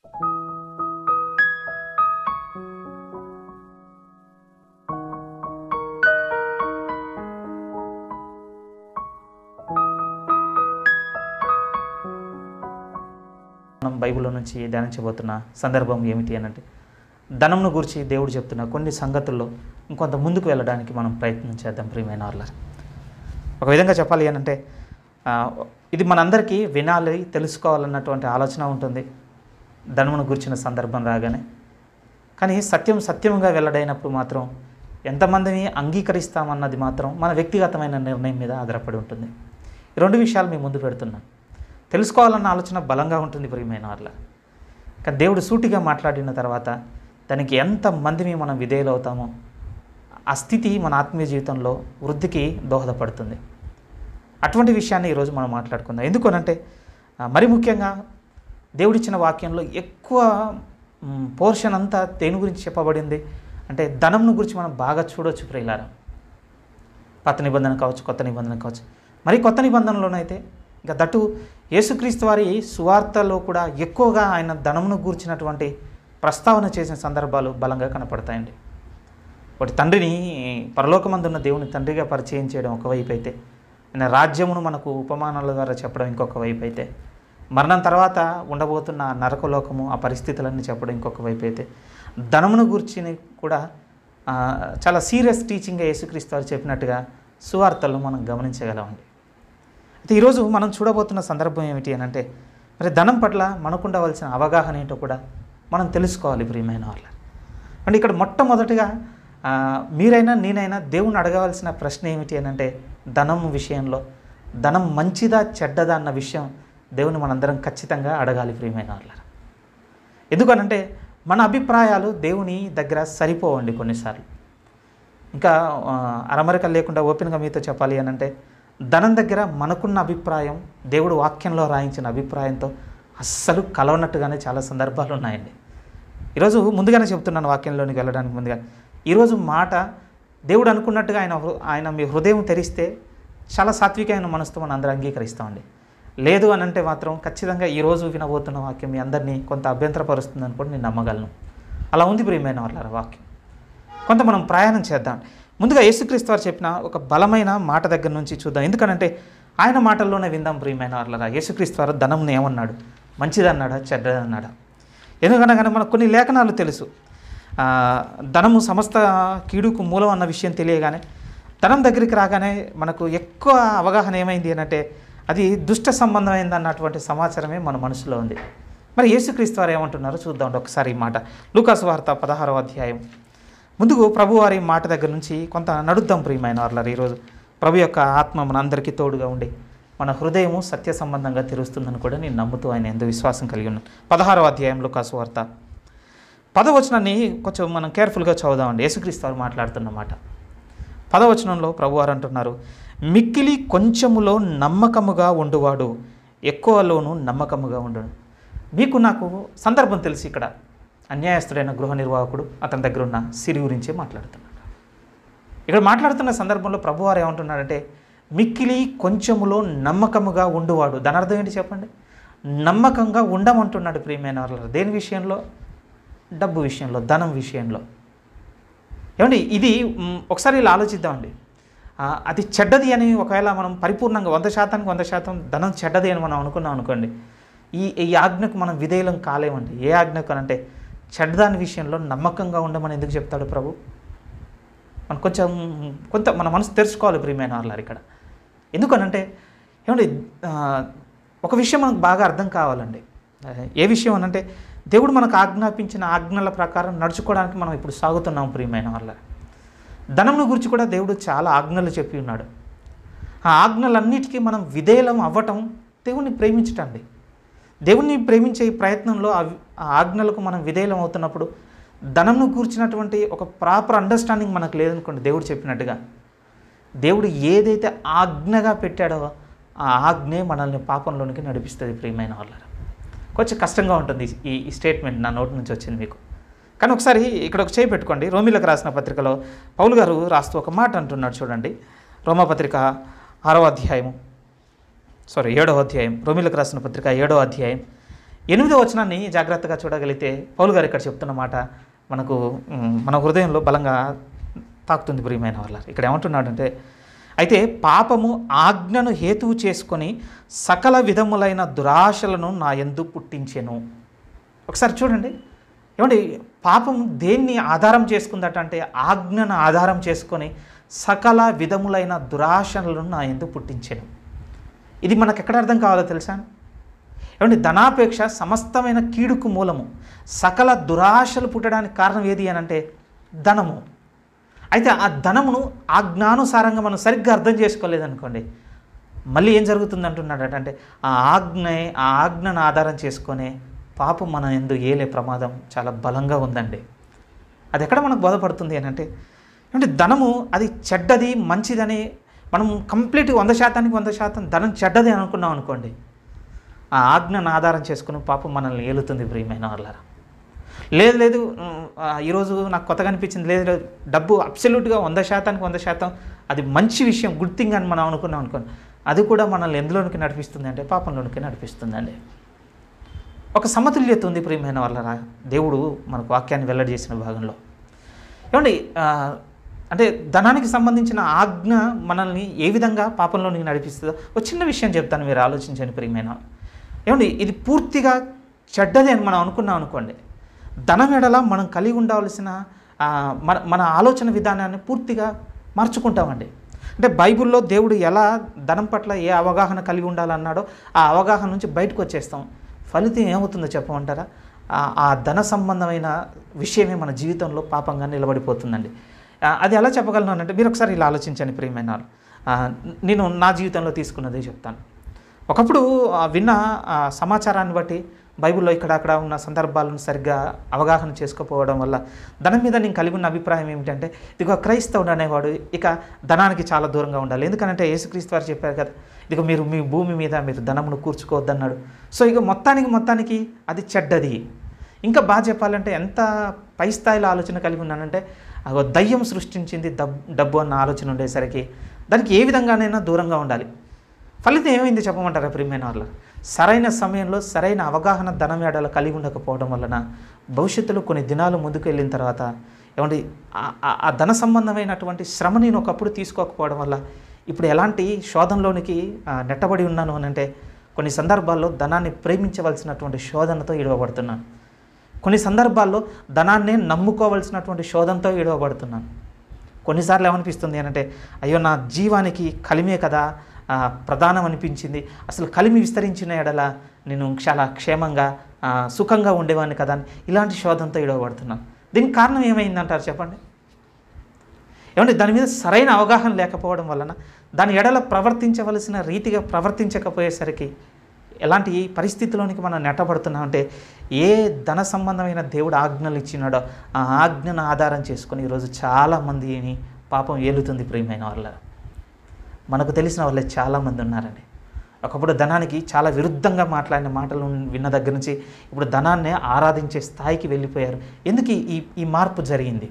మనం బైబిల్లో నుంచి ధ్యానించబోతున్న సందర్భం ఏమిటి అని అంటే ధనంను గురించి దేవుడు చెప్తున్న కొన్ని సంగతుల్లో ఇంకొంత ముందుకు వెళ్ళడానికి మనం ప్రయత్నం చేద్దాం ప్రియమైన వాళ్ళ ఒక విధంగా చెప్పాలి అని అంటే ఆ, ఇది మనందరికీ వినాలి తెలుసుకోవాలన్నటువంటి ఆలోచన ఉంటుంది ధనమును గురించిన సందర్భం రాగానే కానీ సత్యం సత్యముగా వెల్లడైనప్పుడు మాత్రం ఎంతమందిని అంగీకరిస్తామన్నది మాత్రం మన వ్యక్తిగతమైన నిర్ణయం మీద ఆధారపడి ఉంటుంది ఈ రెండు విషయాలు మీ ముందు పెడుతున్నాను తెలుసుకోవాలన్న ఆలోచన బలంగా ఉంటుంది ప్రియమైన వాళ్ళ కానీ దేవుడు సూటిగా మాట్లాడిన తర్వాత దానికి ఎంత మందిని మనం విధేయులు అవుతామో ఆ స్థితి మన ఆత్మీయ జీవితంలో వృద్ధికి దోహదపడుతుంది అటువంటి విషయాన్ని ఈరోజు మనం మాట్లాడుకుందాం ఎందుకనంటే ఆ, మరి ముఖ్యంగా దేవుడిచ్చిన వాక్యంలో ఎక్కువ పోర్షన్ అంతా దేని గురించి చెప్పబడింది అంటే ధనంను గురించి మనం బాగా చూడొచ్చు ప్రియులారా పాత నిబంధన కావచ్చు కొత్త నిబంధన కావచ్చు మరి కొత్త నిబంధనలోనైతే ఇంకా దట్టు యేసుక్రీస్తు వారి సువార్తలో కూడా ఎక్కువగా ఆయన ధనమును గూర్చినటువంటి ప్రస్తావన చేసిన సందర్భాలు బలంగా కనపడతాయండి ఒకటి తండ్రిని పరలోకమందున్న దేవుని తండ్రిగా పరిచయం చేయడం ఒకవైపు అయితే ఆయన రాజ్యమును మనకు ఉపమానాల ద్వారా చెప్పడం ఇంకొక వైపు అయితే మరణం తర్వాత ఉండబోతున్న నరకలోకము ఆ పరిస్థితులన్నీ చెప్పడం ఇంకొక వైపు అయితే ధనమును గూర్చి కూడా ఆ, చాలా సీరియస్ టీచింగ్గా యేసుక్రీస్తు వారు చెప్పినట్టుగా సువార్తల్లో మనం గమనించగలమండి అయితే ఈరోజు మనం చూడబోతున్న సందర్భం ఏమిటి అని అంటే మరి ధనం పట్ల మనకుండవలసిన అవగాహన ఏంటో కూడా మనం తెలుసుకోవాలి ప్రియమైన వాళ్ళ అంటే ఇక్కడ మొట్టమొదటిగా ఆ, మీరైనా నేనైనా దేవుని అడగవలసిన ప్రశ్న ఏమిటి అని అంటే ధనం విషయంలో ధనం మంచిదా చెడ్డదా అన్న విషయం దేవుని మనందరం ఖచ్చితంగా అడగాలి ప్రియమైన వాళ్ళ ఎందుకనంటే మన అభిప్రాయాలు దేవుని దగ్గర సరిపోవండి కొన్నిసార్లు ఇంకా ఆ, అరమరిక లేకుండా ఓపెన్గా మీతో చెప్పాలి అని అంటే ధనం దగ్గర మనకున్న అభిప్రాయం దేవుడు వాక్యంలో రాయించిన అభిప్రాయంతో అస్సలు కలవనట్టుగానే చాలా సందర్భాలు ఉన్నాయండి ఈరోజు ముందుగానే చెప్తున్నాను వాక్యంలోనికి వెళ్ళడానికి ముందుగా ఈరోజు మాట దేవుడు అనుకున్నట్టుగా ఆయన హృ- ఆయన మీ హృదయం తెరిస్తే చాలా సాత్వికమైన మనసుతో మనం అందరూ అంగీకరిస్తామండి లేదు అని అంటే మాత్రం ఖచ్చితంగా ఈరోజు వినబోతున్న వాక్యం మీ అందరినీ కొంత అభ్యంతరపరుస్తుందని కూడా నేను నమ్మగలను అలా ఉంది ప్రియమైన వాళ్ళ వాక్యం కొంత మనం ప్రయాణం చేద్దాం ముందుగా యేసుక్రీస్తు వారు చెప్పిన ఒక బలమైన మాట దగ్గర నుంచి చూద్దాం ఎందుకనంటే ఆయన మాటల్లోనే విందాం ప్రియమైన వాళ్ళరా యేసుక్రీస్తు వారు ధనంని ఏమన్నాడు మంచిదన్నాడా చెడ్డదన్నాడా ఎందుకనగానే మనకు కొన్ని లేఖనాలు తెలుసు ఆ, ధనము సమస్త కీడుకు మూలం అన్న విషయం తెలియగానే ధనం దగ్గరికి రాగానే మనకు ఎక్కువ అవగాహన ఏమైంది అని అంటే అది దుష్ట సంబంధమైంది అన్నటువంటి సమాచారమే మన మనసులో ఉంది మరి యేసుక్రీస్తు వారు ఏమంటున్నారో చూద్దాం ఒకసారి ఈ మాట లూకాసు వార్త పదహారవ అధ్యాయం ముందుకు ప్రభు వారి మాట దగ్గర నుంచి కొంత నడుద్దాం ప్రియమైన వాళ్ళ ఈరోజు ప్రభు యొక్క ఆత్మ మనందరికీ తోడుగా ఉండి మన హృదయము సత్య సంబంధంగా తెరుస్తుందని కూడా నేను నమ్ముతూ ఆయన ఎంతో విశ్వాసం కలిగి ఉన్నాను పదహారవ అధ్యాయంలో కాసు వార్త పదవచనాన్ని కొంచెం మనం కేర్ఫుల్గా చదువుదామండి యేసుక్రీస్తు వారు మాట్లాడుతున్న మాట పదవచనంలో ప్రభువారు అంటున్నారు మిక్కిలి కొంచెములో నమ్మకముగా ఉండువాడు ఎక్కువలోనూ నమ్మకముగా ఉండడు మీకు నాకు సందర్భం తెలిసి ఇక్కడ అన్యాయస్తుడైన గృహ నిర్వాహకుడు అతని దగ్గర ఉన్న సిరి గురించే మాట్లాడుతున్నాడు ఇక్కడ మాట్లాడుతున్న సందర్భంలో ప్రభువారు ఏమంటున్నాడంటే మిక్కిలి కొంచెములో నమ్మకముగా ఉండువాడు దాని అర్థం ఏంటి చెప్పండి నమ్మకంగా ఉండమంటున్నాడు ప్రియమైన వాళ్ళు దేని విషయంలో డబ్బు విషయంలో ధనం విషయంలో ఏమండి ఇది మ్, ఒకసారి ఇలా ఆలోచిద్దామండి ఆ, అది చెడ్డది అని ఒకవేళ మనం పరిపూర్ణంగా వంద శాతానికి వంద శాతం ధనం చెడ్డది అని మనం అనుకున్నాం అనుకోండి ఈ ఈ ఆజ్ఞకు మనం విధేయులం కాలేమండి ఏ ఆజ్ఞకు అని అంటే చెడ్డదాని విషయంలో నమ్మకంగా ఉండమని ఎందుకు చెప్తాడు ప్రభు మనం కొంచెం కొంత మన మనసు తెరుచుకోవాలి ప్రియమైన వాళ్ళారు ఇక్కడ ఎందుకనంటే ఏమండి ఆ, ఒక విషయం మనకు బాగా అర్థం కావాలండి ఆ, ఏ విషయం అనంటే దేవుడు మనకు ఆజ్ఞాపించిన ఆజ్ఞల ప్రకారం నడుచుకోవడానికి మనం ఇప్పుడు సాగుతున్నాం ప్రియమైన వాళ్ళ ధనంను గురించి కూడా దేవుడు చాలా ఆజ్ఞలు చెప్పి ఉన్నాడు ఆ ఆజ్ఞలన్నిటికీ మనం విధేయులం అవ్వటం దేవుణ్ణి ప్రేమించటండి దేవుణ్ణి ప్రేమించే ఈ ప్రయత్నంలో ఆ వి- ఆ ఆజ్ఞలకు మనం విధేయులం అవుతున్నప్పుడు ధనంను కూర్చున్నటువంటి ఒక ప్రాపర్ అండర్స్టాండింగ్ మనకు లేదనుకోండి దేవుడు చెప్పినట్టుగా దేవుడు ఏదైతే ఆజ్ఞగా పెట్టాడో ఆ ఆజ్ఞే మనల్ని పాపంలోనికి నడిపిస్తుంది ప్రియమైన వాళ్ళ కొంచెం కష్టంగా ఉంటుంది ఈ ఈ స్టేట్మెంట్ నా నోటి నుంచి వచ్చింది మీకు కానీ ఒకసారి ఇక్కడ ఒక చేయి పెట్టుకోండి రోమిలకు రాసిన పత్రికలో పౌలు గారు రాస్తూ ఒక మాట అంటున్నాడు చూడండి రోమపత్రిక ఆరవ అధ్యాయము సారీ ఏడవ అధ్యాయం రోమిలకు రాసిన పత్రిక ఏడవ అధ్యాయం ఎనిమిదో వచనాన్ని జాగ్రత్తగా చూడగలిగితే పౌలు గారు ఇక్కడ చెప్తున్న మాట మనకు మ్, మన హృదయంలో బలంగా తాకుతుంది ప్రియమైన వాళ్ళ ఇక్కడ ఏమంటున్నాడంటే అయితే పాపము ఆజ్ఞను హేతువు చేసుకొని సకల విధములైన దురాశలను నా ఎందు పుట్టించెను ఒకసారి చూడండి ఏమండి పాపం దేన్ని ఆధారం చేసుకుందట అంటే ఆజ్ఞను ఆధారం చేసుకొని సకల విధములైన దురాశలను నా ఎందు పుట్టించాను ఇది మనకు ఎక్కడ అర్థం కావాలో తెలుసా ఏమండి ధనాపేక్ష సమస్తమైన కీడుకు మూలము సకల దురాశలు పుట్టడానికి కారణం ఏది అని అంటే ధనము అయితే ఆ ధనమును ఆజ్ఞానుసారంగా మనం సరిగ్గా అర్థం చేసుకోలేదనుకోండి మళ్ళీ ఏం జరుగుతుంది అంటున్నాడట అంటే ఆ ఆజ్ఞ ఆ ఆజ్ఞను ఆధారం చేసుకొని పాపం మన ఎందు ఏలే ప్రమాదం చాలా బలంగా ఉందండి అది ఎక్కడ మనకు బోధపడుతుంది అని అంటే అంటే ధనము అది చెడ్డది మంచిదని మనం కంప్లీట్ వంద శాతానికి వంద శాతం ధనం చెడ్డది అని అనుకున్నాం అనుకోండి ఆ ఆజ్ఞను ఆధారం చేసుకుని పాపం మనల్ని ఏలుతుంది ప్రియమైన వాళ్ళారా లేదు లేదు ఉమ్, ఆ, ఈరోజు నాకు కొత్తగా అనిపించింది లేదు లేదు డబ్బు అబ్సల్యూట్గా వంద శాతానికి వంద శాతం అది మంచి విషయం గుడ్ థింగ్ అని మనం అనుకున్నాం అనుకోండి అది కూడా మనల్ని ఎందులోనికి నడిపిస్తుంది అంటే పాపంలోనికి నడిపిస్తుందండి ఒక సమతుల్యత ఉంది ప్రియమైన వాళ్ళ దేవుడు మనకు వాక్యాన్ని వెల్లడి చేసిన భాగంలో ఏమండి ఆ, అంటే ధనానికి సంబంధించిన ఆజ్ఞ మనల్ని ఏ విధంగా పాపంలోనికి నడిపిస్తుందో ఒక చిన్న విషయం చెప్తాను మీరు ఆలోచించండి ప్రియమైన ఏమండి ఇది పూర్తిగా చెడ్డది అని మనం అనుకున్నాం అనుకోండి ధనం ఎడల మనం కలిగి ఉండవలసిన ఆ, మన మన ఆలోచన విధానాన్ని పూర్తిగా మార్చుకుంటామండి అంటే బైబిల్లో దేవుడు ఎలా ధనం పట్ల ఏ అవగాహన కలిగి ఉండాలన్నాడో ఆ అవగాహన నుంచి బయటకు వచ్చేస్తాం ఫలితం ఏమవుతుందో చెప్పమంటారా ఆ- ఆ ధన సంబంధమైన విషయమే మన జీవితంలో పాపంగా నిలబడిపోతుందండి ఆ, అది ఎలా చెప్పగలను అంటే మీరు ఒకసారి ఇలా ఆలోచించండి ప్రియమైన వాళ్ళు. ఆ, నేను నా జీవితంలో తీసుకున్నదే చెప్తాను ఒకప్పుడు ఆ, విన్న ఆ, సమాచారాన్ని బట్టి బైబిల్లో ఇక్కడ అక్కడ ఉన్న సందర్భాలను సరిగ్గా అవగాహన చేసుకోకపోవడం వల్ల ధనం మీద నేను కలిగి ఉన్న అభిప్రాయం ఏమిటంటే ఇదిగో క్రైస్తవుడు అనేవాడు ఇక ధనానికి చాలా దూరంగా ఉండాలి ఎందుకంటే యేసుక్రీస్తు వారు చెప్పారు కదా ఇదిగో మీరు మీ భూమి మీద మీరు ధనమును కూర్చుకోవద్దన్నాడు సో ఇక మొత్తానికి మొత్తానికి అది చెడ్డది ఇంకా బాగా చెప్పాలంటే ఎంత పై స్థాయిలో ఆలోచన కలిగి ఉన్నానంటే అగో దయ్యం సృష్టించింది దబ్ డబ్బు అన్న ఆలోచన ఉండేసరికి దానికి ఏ విధంగానైనా దూరంగా ఉండాలి ఫలితం ఏమైంది చెప్పమంటారా ప్రియమైన వాళ్ళ సరైన సమయంలో సరైన అవగాహన ధనం ఏడల కలిగి ఉండకపోవడం వలన భవిష్యత్తులో కొన్ని దినాలు ముందుకు వెళ్ళిన తర్వాత ఏమంటే ఆ- ఆ- ఆ ధన సంబంధమైనటువంటి శ్రమ నేను ఒకప్పుడు తీసుకోకపోవడం వల్ల ఇప్పుడు ఎలాంటి శోధనలోనికి ఆ, నెట్టబడి ఉన్నాను అని అంటే కొన్ని సందర్భాల్లో ధనాన్ని ప్రేమించవలసినటువంటి శోధనతో ఇడవబడుతున్నాను కొన్ని సందర్భాల్లో ధనాన్నే నమ్ముకోవలసినటువంటి శోధనతో ఇడవబడుతున్నాను కొన్నిసార్లు ఏమనిపిస్తుంది అని అంటే అయ్యో నా జీవానికి కలిమే కదా ఆ, ప్రధానం అనిపించింది అసలు కలిమి విస్తరించిన ఎడల నేను చాలా క్షేమంగా ఆ, సుఖంగా ఉండేవాడిని కదా అని ఇలాంటి శోధనతో ఇడవబడుతున్నాను దీనికి కారణం ఏమైందంటారు చెప్పండి ఏమంటే దాని మీద సరైన అవగాహన లేకపోవడం వలన దాని ఎడల ప్రవర్తించవలసిన రీతిగా ప్రవర్తించకపోయేసరికి ఎలాంటి పరిస్థితిలోనికి మనం నెట్టబడుతున్నామంటే ఏ ధన సంబంధమైన దేవుడు ఆజ్ఞలు ఇచ్చినాడో ఆ ఆజ్ఞను ఆధారం చేసుకొని ఈరోజు చాలామందిని పాపం ఏలుతుంది ప్రియమైన వాళ్ళ మనకు తెలిసిన వాళ్ళే చాలామంది ఉన్నారండి ఒకప్పుడు ధనానికి చాలా విరుద్ధంగా మాట్లాడిన మాటలు విన్న దగ్గర నుంచి ఇప్పుడు ధనాన్నే ఆరాధించే స్థాయికి వెళ్ళిపోయారు ఎందుకు ఈ ఈ మార్పు జరిగింది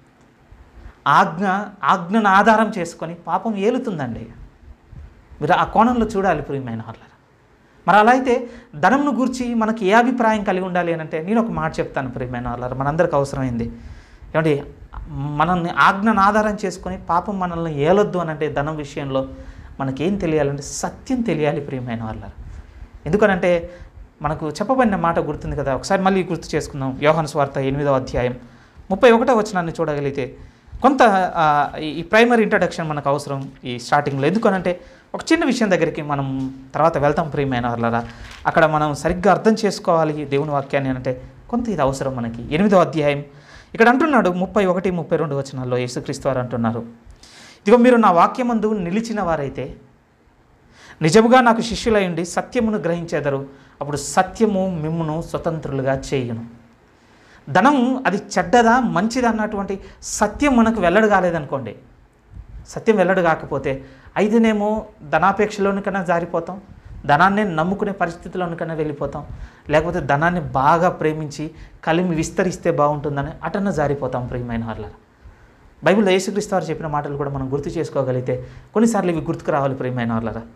ఆజ్ఞ ఆజ్ఞను ఆధారం చేసుకొని పాపం ఏలుతుందండి మీరు ఆ కోణంలో చూడాలి ప్రియమైన వాళ్ళ మరి అలా అయితే ధనంను గురించి మనకి ఏ అభిప్రాయం కలిగి ఉండాలి అని అంటే నేను ఒక మాట చెప్తాను ప్రియమైన వాళ్ళ మనందరికి అవసరమైంది ఏమండి మనల్ని ఆజ్ఞను ఆధారం చేసుకొని పాపం మనల్ని ఏలొద్దు అని అంటే ధనం విషయంలో మనకేం తెలియాలంటే సత్యం తెలియాలి ప్రియమైన వాళ్ళ ఎందుకనంటే మనకు చెప్పబడిన మాట గుర్తుంది కదా ఒకసారి మళ్ళీ గుర్తు చేసుకుందాం యోహాను స్వార్థ ఎనిమిదవ అధ్యాయం ముప్పై ఒకటో వచనాన్ని చూడగలిగితే కొంత ఆ, ఈ- ఈ ప్రైమరీ ఇంట్రడక్షన్ మనకు అవసరం ఈ స్టార్టింగ్లో ఎందుకనంటే ఒక చిన్న విషయం దగ్గరికి మనం తర్వాత వెళ్తాం ప్రియమైన వాళ్ళరా అక్కడ మనం సరిగ్గా అర్థం చేసుకోవాలి ఈ దేవుని వాక్యాన్ని అంటే కొంత ఇది అవసరం మనకి ఎనిమిదో అధ్యాయం ఇక్కడ అంటున్నాడు ముప్పై ఒకటి ముప్పై రెండు వచనాల్లో యేసుక్రీస్తు వారు అంటున్నారు ఇదిగో మీరు నా వాక్యమందు నిలిచిన వారైతే నిజముగా నాకు శిష్యులై ఉండి సత్యమును గ్రహించేదరు అప్పుడు సత్యము మిమ్మును స్వతంత్రులుగా చేయును ధనం అది చెడ్డదా మంచిదా అన్నటువంటి సత్యం మనకు వెల్లడి కాలేదనుకోండి సత్యం వెల్లడి కాకపోతే అయితేనేమో ధనాపేక్షలోనికన్నా జారిపోతాం ధనాన్నే నమ్ముకునే పరిస్థితిలోనికన్నా వెళ్ళిపోతాం లేకపోతే ధనాన్ని బాగా ప్రేమించి కలిమి విస్తరిస్తే బాగుంటుందని అటన్న జారిపోతాం ప్రియమైన వాళ్ళ బైబిల్లో యేసుక్రీస్తు వారు చెప్పిన మాటలు కూడా మనం గుర్తు చేసుకోగలిగితే కొన్నిసార్లు ఇవి గుర్తుకు రావాలి ప్రియమైన వాళ్ళరా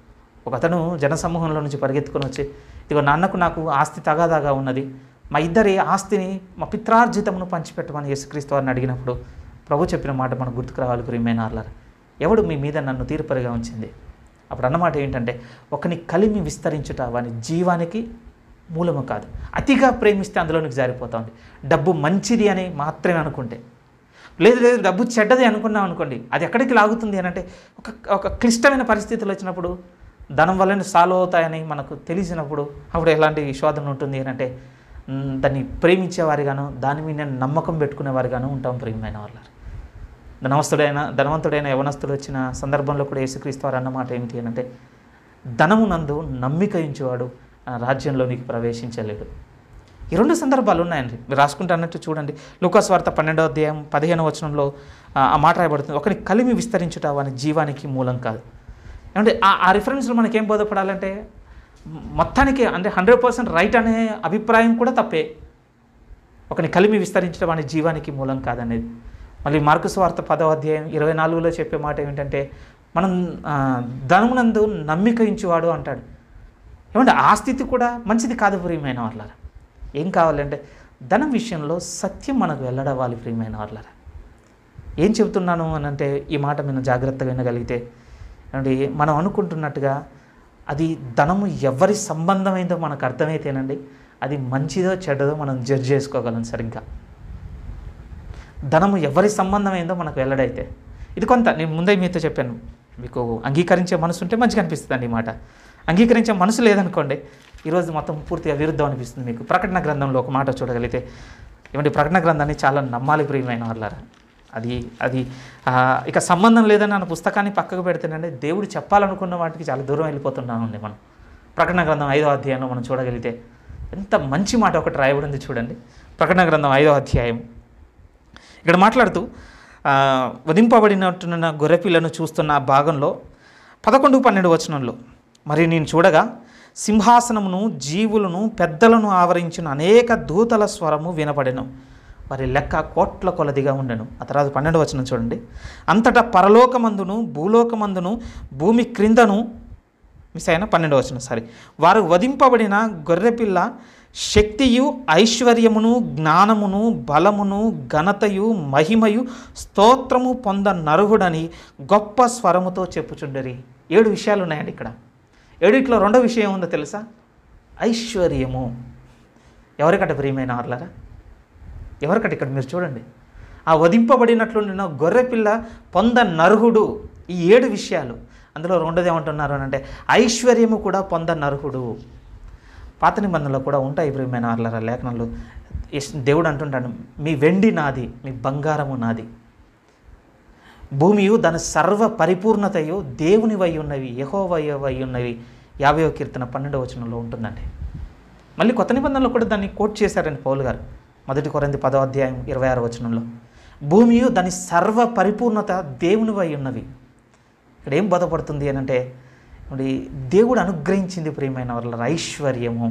ఒక అతను జనసమూహంలో నుంచి పరిగెత్తుకొని వచ్చి ఇదిగో నాన్నకు నాకు ఆస్తి తగాదాగా ఉన్నది మా ఇద్దరి ఆస్తిని మా పిత్రార్జితమును పంచిపెట్టమని యేసుక్రీస్తు వారిని అడిగినప్పుడు ప్రభు చెప్పిన మాట మనకు గుర్తుకు రావాలి ప్రియమైన ఆర్లారు ఎవడు మీ మీద నన్ను తీర్పరిగా ఉంచింది అప్పుడు అన్నమాట ఏంటంటే ఒకని కలిమి విస్తరించుట వాని జీవానికి మూలము కాదు అతిగా ప్రేమిస్తే అందులోనికి జారిపోతుంది డబ్బు మంచిది అని మాత్రమే అనుకుంటే లేదు లేదు డబ్బు చెడ్డది అనుకున్నాం అనుకోండి అది ఎక్కడికి లాగుతుంది అని అంటే ఒక ఒక క్లిష్టమైన పరిస్థితులు వచ్చినప్పుడు ధనం వల్లనే సాల్వ్ అవుతాయని మనకు తెలిసినప్పుడు అప్పుడు ఎలాంటి శోధన ఉంటుంది అని అంటే మ్, దాన్ని ప్రేమించేవారిగాను దాని మీద నమ్మకం పెట్టుకునేవారిగాను ఉంటాం ప్రియమైన వాళ్ళ ధనవస్తుడైన ధనవంతుడైన యవనస్తుడు వచ్చిన సందర్భంలో కూడా యేసుక్రీస్తు వారు అన్నమాట ఏమిటి అని అంటే ధనమునందు నమ్మిక ఉంచేవాడు ఆ రాజ్యంలోనికి ప్రవేశించలేడు ఈ రెండు సందర్భాలు ఉన్నాయండి మీరు రాసుకుంటే అన్నట్టు చూడండి లూకాస్ వార్త పన్నెండో అధ్యాయం పదిహేనో వచనంలో ఆ ఆ మాట రాయబడుతుంది ఒకరి కలిమి విస్తరించుట వాని జీవానికి మూలం కాదు ఏమంటే ఆ ఆ రిఫరెన్స్లో మనకేం బోధపడాలంటే మ్, మొత్తానికి అంటే హండ్రెడ్ పర్సెంట్ రైట్ అనే అభిప్రాయం కూడా తప్పే ఒకని కలిమి విస్తరించడం వాని జీవానికి మూలం కాదనేది మళ్ళీ మార్కుస్ వార్త పదవ అధ్యాయం ఇరవై నాలుగులో చెప్పే మాట ఏమిటంటే మనం ఆ, ధనమునందు నమ్మిక ఇంచువాడు అంటాడు ఏమంటే ఆ స్థితి కూడా మంచిది కాదు ప్రియమైన వాళ్ళారా ఏం కావాలంటే ధనం విషయంలో సత్యం మనకు వెల్లడవాలి ప్రియమైన వాళ్ళారా ఏం చెబుతున్నాను అని అంటే ఈ మాట మీద జాగ్రత్తగా వినగలిగితే అంటే మనం అనుకుంటున్నట్టుగా అది ధనము ఎవరి సంబంధమైందో మనకు అర్థమైతేనండి అది మంచిదో చెడ్డదో మనం జడ్జ్ చేసుకోగలం సరిగ్గా ధనము ఎవరి సంబంధమైందో మనకు వెల్లడైతే ఇది కొంత నేను ముందే మీతో చెప్పాను మీకు అంగీకరించే మనసు ఉంటే మంచిగా అనిపిస్తుంది ఈ మాట అంగీకరించే మనసు లేదనుకోండి ఈరోజు మొత్తం పూర్తిగా విరుద్ధం అనిపిస్తుంది మీకు ప్రకటన గ్రంథంలో ఒక మాట చూడగలిగితే ఏమంటే ప్రకటన గ్రంథాన్ని చాలా నమ్మాలి ప్రియమైన వాళ్ళారా అది అది ఆ, ఇక సంబంధం లేదని అన్న పుస్తకాన్ని పక్కకు పెడితేనండి దేవుడు చెప్పాలనుకున్న వాటికి చాలా దూరం వెళ్ళిపోతున్నామండి మనం ప్రకటన గ్రంథం ఐదో అధ్యాయంలో మనం చూడగలిగితే ఎంత మంచి మాట ఒకటి రాయబడింది చూడండి ప్రకటన గ్రంథం ఐదో అధ్యాయం ఇక్కడ మాట్లాడుతూ ఆ, వధింపబడినట్టున్న గొర్రెపిల్లను చూస్తున్న ఆ భాగంలో పదకొండు పన్నెండు వచనంలో మరి నేను చూడగా సింహాసనమును జీవులను పెద్దలను ఆవరించిన అనేక దూతల స్వరము వినపడెను వారి లెక్క కోట్ల కొలదిగా ఉండెను ఆ తర్వాత పన్నెండు వచనం చూడండి అంతటా పరలోకమందును భూలోకమందును భూమి క్రిందను మిస్ అయిన పన్నెండు వచనం సారీ వారు వధింపబడిన గొర్రెపిల్ల శక్తియు ఐశ్వర్యమును జ్ఞానమును బలమును ఘనతయు మహిమయు స్తోత్రము పొంద నరుహుడని గొప్ప స్వరముతో చెప్పుచుండరి ఏడు విషయాలు ఉన్నాయండి ఇక్కడ ఏడిట్లో రెండో విషయం ఉందో తెలుసా ఐశ్వర్యము ఎవరికట ప్రియమైన ఆర్లరా ఎవరికట ఇక్కడ మీరు చూడండి ఆ వధింపబడినట్లు నిన్న గొర్రెపిల్ల పొంద నరుహుడు ఈ ఏడు విషయాలు అందులో రెండోది ఏమంటున్నారు అని అంటే ఐశ్వర్యము కూడా పొంద నరుహుడు పాత నిబంధనలో కూడా ఉంటాయి ప్రియమైన ఆర్లరా లేఖనంలో ఎస్- దేవుడు అంటుంటాడు మీ వెండి నాది మీ బంగారము నాది భూమియు దాని సర్వ పరిపూర్ణతయు దేవుని వై ఉన్నవి యహోవయ వై ఉన్నవి యాభైవ కీర్తన పన్నెండవ వచనంలో ఉంటుందండి మళ్ళీ కొత్త నిబంధనలో కూడా దాన్ని కోట్ చేశారండి పౌలు గారు మొదటి కొరింది పదో అధ్యాయం ఇరవై ఆరు వచనంలో భూమియు దాని సర్వ పరిపూర్ణత దేవుని వై ఉన్నవి ఇక్కడ ఏం బోధపడుతుంది అని అంటే మరి దేవుడు అనుగ్రహించింది ప్రియమైన వాళ్ళ ఐశ్వర్యము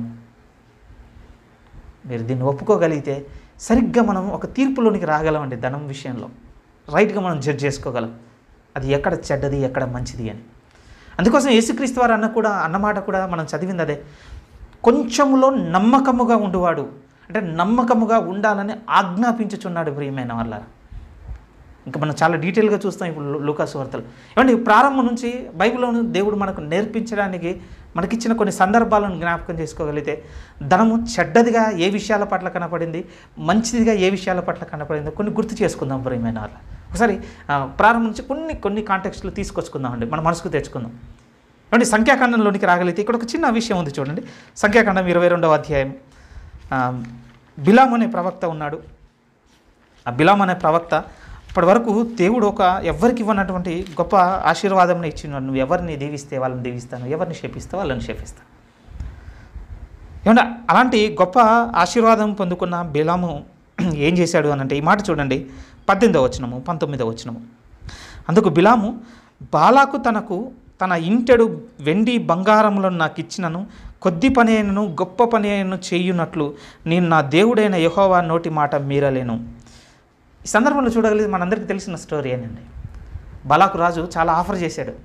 మీరు దీన్ని ఒప్పుకోగలిగితే సరిగ్గా మనం ఒక తీర్పులోనికి రాగలమండి ధనం విషయంలో రైట్గా మనం జడ్జ్ చేసుకోగలం అది ఎక్కడ చెడ్డది ఎక్కడ మంచిది అని అందుకోసం యేసుక్రీస్తు వారు అన్న కూడా అన్నమాట కూడా మనం చదివింది అదే కొంచెములో నమ్మకముగా ఉండువాడు అంటే నమ్మకముగా ఉండాలని ఆజ్ఞాపించుచున్నాడు ప్రియమైన వాళ్ళ ఇంకా మనం చాలా డీటెయిల్గా చూస్తాం ఇప్పుడు లు- లూకాసు వార్తలు ఏమంటే ప్రారంభం నుంచి బైబిల్లోను దేవుడు మనకు నేర్పించడానికి మనకిచ్చిన కొన్ని సందర్భాలను జ్ఞాపకం చేసుకోగలిగితే ధనము చెడ్డదిగా ఏ విషయాల పట్ల కనపడింది మంచిదిగా ఏ విషయాల పట్ల కనపడిందో కొన్ని గుర్తు చేసుకుందాం ప్రియమైన వాళ్ళ ఒకసారి ఆ, ప్రారంభం నుంచి కొన్ని కొన్ని కాంటెక్స్ట్లు తీసుకొచ్చుకుందామండి మన మనసుకు తెచ్చుకుందాం ఏమంటే సంఖ్యాకాండంలోనికి రాగలిగితే ఇక్కడ ఒక చిన్న విషయం ఉంది చూడండి సంఖ్యాకాండం ఇరవై రెండవ అధ్యాయం ఆ, బిలాం అనే ప్రవక్త ఉన్నాడు ఆ బిలాం అనే ప్రవక్త ఇప్పటి వరకు దేవుడు ఒక ఎవరికి ఇవ్వనటువంటి గొప్ప ఆశీర్వాదం ఇచ్చిన నువ్వు ఎవరిని దీవిస్తే వాళ్ళని దీవిస్తాను ఎవరిని శపిస్తే వాళ్ళని శపిస్తాను ఏమన్నా అలాంటి గొప్ప ఆశీర్వాదం పొందుకున్న బిలాము ఏం చేశాడు అని అంటే ఈ మాట చూడండి పద్దెనిమిదవ వచనము పంతొమ్మిదవ వచనము అందుకు బిలాము బాలాకు తనకు తన ఇంటెడు వెండి బంగారములను నాకు ఇచ్చినను కొద్ది పని అయినను గొప్ప పని అయినను చేయునట్లు నేను నా దేవుడైన యెహోవా నోటి మాట మీరలేను ఈ సందర్భంలో చూడగలిగి మనందరికీ తెలిసిన స్టోరీ ఏనండి బలాకు రాజు చాలా ఆఫర్ చేశాడు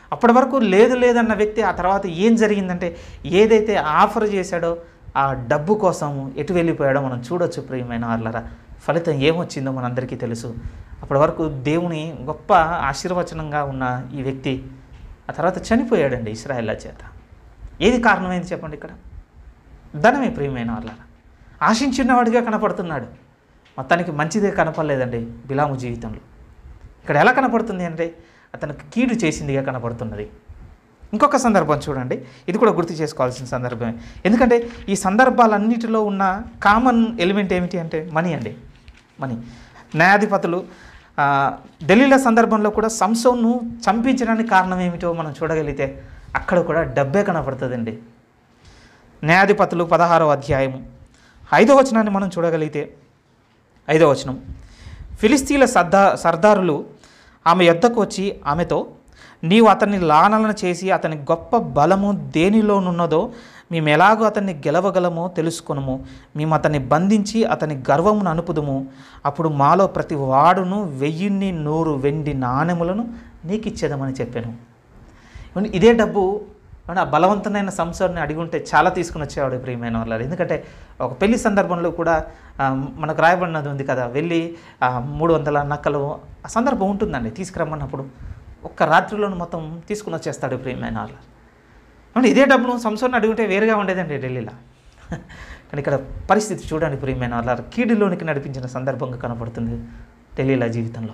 అప్పటి వరకు లేదు లేదన్న వ్యక్తి ఆ తర్వాత ఏం జరిగిందంటే ఏదైతే ఆఫర్ చేశాడో ఆ డబ్బు కోసం ఎటు వెళ్ళిపోయాడో మనం చూడొచ్చు ప్రియమైన వాళ్ళరా ఫలితం ఏమొచ్చిందో మనందరికీ తెలుసు అప్పటి వరకు దేవుని గొప్ప ఆశీర్వచనంగా ఉన్న ఈ వ్యక్తి ఆ తర్వాత చనిపోయాడండి ఇస్రాయల్లా చేత ఏది కారణమైంది చెప్పండి ఇక్కడ ధనమే ప్రియమైన వాళ్ళరా ఆశించినవాడిగా కనపడుతున్నాడు మొత్తానికి మంచిదే కనపడలేదండి బిలాము జీవితంలో ఇక్కడ ఎలా కనపడుతుంది అంటే అతనికి కీడు చేసిందిగా కనపడుతున్నది ఇంకొక సందర్భం చూడండి ఇది కూడా గుర్తు చేసుకోవాల్సిన సందర్భమే ఎందుకంటే ఈ సందర్భాలన్నిటిలో ఉన్న కామన్ ఎలిమెంట్ ఏమిటి అంటే మనీ అండి మనీ న్యాయాధిపతులు ఆ, ఢిల్లీల సందర్భంలో కూడా సంసోన్ను చంపించడానికి కారణం ఏమిటో మనం చూడగలిగితే అక్కడ కూడా డబ్బే కనపడుతుందండి న్యాయాధిపతులు పదహారో అధ్యాయము ఐదో వచనాన్ని మనం చూడగలిగితే ఐదో వచనం ఫిలిస్తీన్ల సర్దా సర్దారులు ఆమె యొద్దకు వచ్చి ఆమెతో నీవు అతన్ని లాలన చేసి అతని గొప్ప బలము దేనిలోనున్నదో మేము ఎలాగో అతన్ని గెలవగలమో తెలుసుకొనుము మేము అతన్ని బంధించి అతని గర్వమును అనుపుదుము అప్పుడు మాలో ప్రతి వాడును వెయ్యిన్ని నూరు వెండి నాణెములను నీకు ఇచ్చేదమని చెప్పాను ఏమండి, ఇదే డబ్బు ఏమండి, ఆ బలవంతమైన సంసారాన్ని అడిగి ఉంటే చాలా తీసుకుని వచ్చేవాడు ప్రియమైన వాళ్ళు ఎందుకంటే ఒక పెళ్లి సందర్భంలో కూడా ఆ, మనకు రాయబడినది ఉంది కదా వెళ్ళి ఆ, మూడు వందల నక్కలు ఆ సందర్భం ఉంటుందండి తీసుకురమ్మన్నప్పుడు ఒక్క రాత్రిలోను మొత్తం తీసుకుని వచ్చేస్తాడు ప్రియమైన వాళ్ళు ఏమండి, ఇదే డబ్బును సంసారాన్ని అడిగితే వేరుగా ఉండేదండి ఢిల్లీలో కానీ ఇక్కడ పరిస్థితి చూడండి ప్రియమైన వాళ్ళ కీడులోనికి నడిపించిన సందర్భంగా కనపడుతుంది ఢిల్లీల జీవితంలో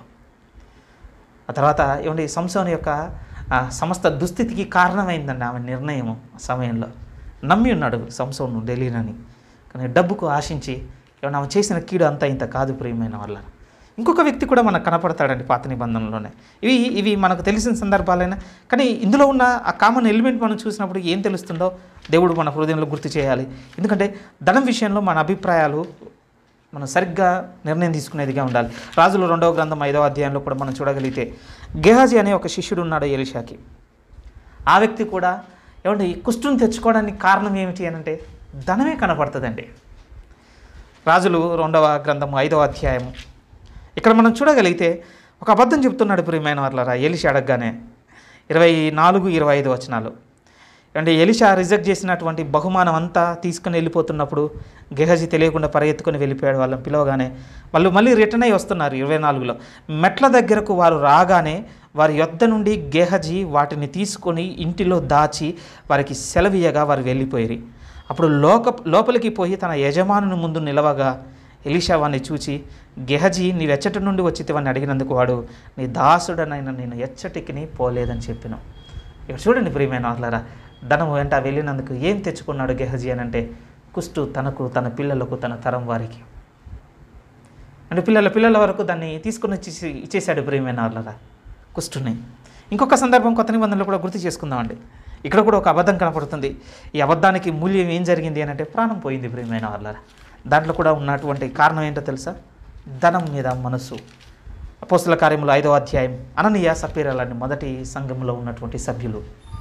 ఆ తర్వాత ఏమండి సంసోన్ యొక్క ఆ, సమస్త దుస్థితికి కారణమైందండి ఆమె నిర్ణయం ఆ సమయంలో నమ్మి ఉన్నాడు సంసోను ఢిల్లీనని కానీ డబ్బుకు ఆశించి ఏమన్నా ఆమె చేసిన కీడు అంతా ఇంత కాదు ప్రియమైన వాళ్ళ ఇంకొక వ్యక్తి కూడా మనకు కనపడతాడండి పాత నిబంధనలోనే ఇవి ఇవి మనకు తెలిసిన సందర్భాలైనా కానీ ఇందులో ఉన్న ఆ కామన్ ఎలిమెంట్ మనం చూసినప్పుడు ఏం తెలుస్తుందో దేవుడు మన హృదయంలో గుర్తు చేయాలి ఎందుకంటే ధనం విషయంలో మన అభిప్రాయాలు మనం సరిగ్గా నిర్ణయం తీసుకునేదిగా ఉండాలి రాజులు రెండవ గ్రంథం ఐదవ అధ్యాయంలో కూడా మనం చూడగలిగితే గెహాజీ అనే ఒక శిష్యుడు ఉన్నాడు ఎలిషాకి ఆ వ్యక్తి కూడా ఏమంటే ఈ కుష్టుని తెచ్చుకోవడానికి కారణం ఏమిటి అని అంటే ధనమే కనపడుతుందండి రాజులు రెండవ గ్రంథం ఐదవ అధ్యాయము ఇక్కడ మనం చూడగలిగితే ఒక అబద్ధం చెప్తున్నాడు ప్రియమైన వాళ్ళరా ఎలిషా అడగగానే ఇరవై నాలుగు ఇరవై ఐదు వచనాలు అంటే ఎలిషా రిజెక్ట్ చేసినటువంటి బహుమానం అంతా తీసుకుని వెళ్ళిపోతున్నప్పుడు గెహజీ తెలియకుండా పరిగెత్తుకొని వెళ్ళిపోయాడు వాళ్ళని పిలవగానే వాళ్ళు మళ్ళీ రిటర్న్ అయ్యి వస్తున్నారు ఇరవై నాలుగులో మెట్ల దగ్గరకు వారు రాగానే వారి యొద్ద నుండి గెహజీ వాటిని తీసుకొని ఇంటిలో దాచి వారికి సెలవీయగా వారు వెళ్ళిపోయి అప్పుడు లోక లోపలికి పోయి తన యజమానుని ముందు నిలవగా ఎలీషా వాడిని చూచి గెహజీ నీవు ఎచ్చటి నుండి వచ్చితివని అడిగినందుకు వాడు నీ దాసుడనైనా నేను ఎచ్చటికి పోలేదని చెప్పినాం ఇక్కడ చూడండి ప్రియమైన వాళ్ళారా ధనం వెంట వెళ్ళినందుకు ఏం తెచ్చుకున్నాడు గెహజీ అని అంటే కుష్టు తనకు తన పిల్లలకు తన తరం వారికి అంటే పిల్లల పిల్లల వరకు దాన్ని తీసుకుని ఇచ్చేసి ఇచ్చేసాడు ప్రియమైన వాళ్ళరా కుష్టుని ఇంకొక సందర్భం కొత్త నిబంధనలు కూడా గుర్తు చేసుకుందామండి ఇక్కడ కూడా ఒక అబద్ధం కనపడుతుంది ఈ అబద్ధానికి మూల్యం ఏం జరిగింది అని అంటే ప్రాణం పోయింది ప్రియమైన వాళ్ళరా దాంట్లో కూడా ఉన్నటువంటి కారణం ఏంటో తెలుసా ధనం మీద మనసు అపోస్తుల కార్యములు ఐదవ అధ్యాయం అననీయ సపీరాలని మొదటి సంఘంలో ఉన్నటువంటి సభ్యులు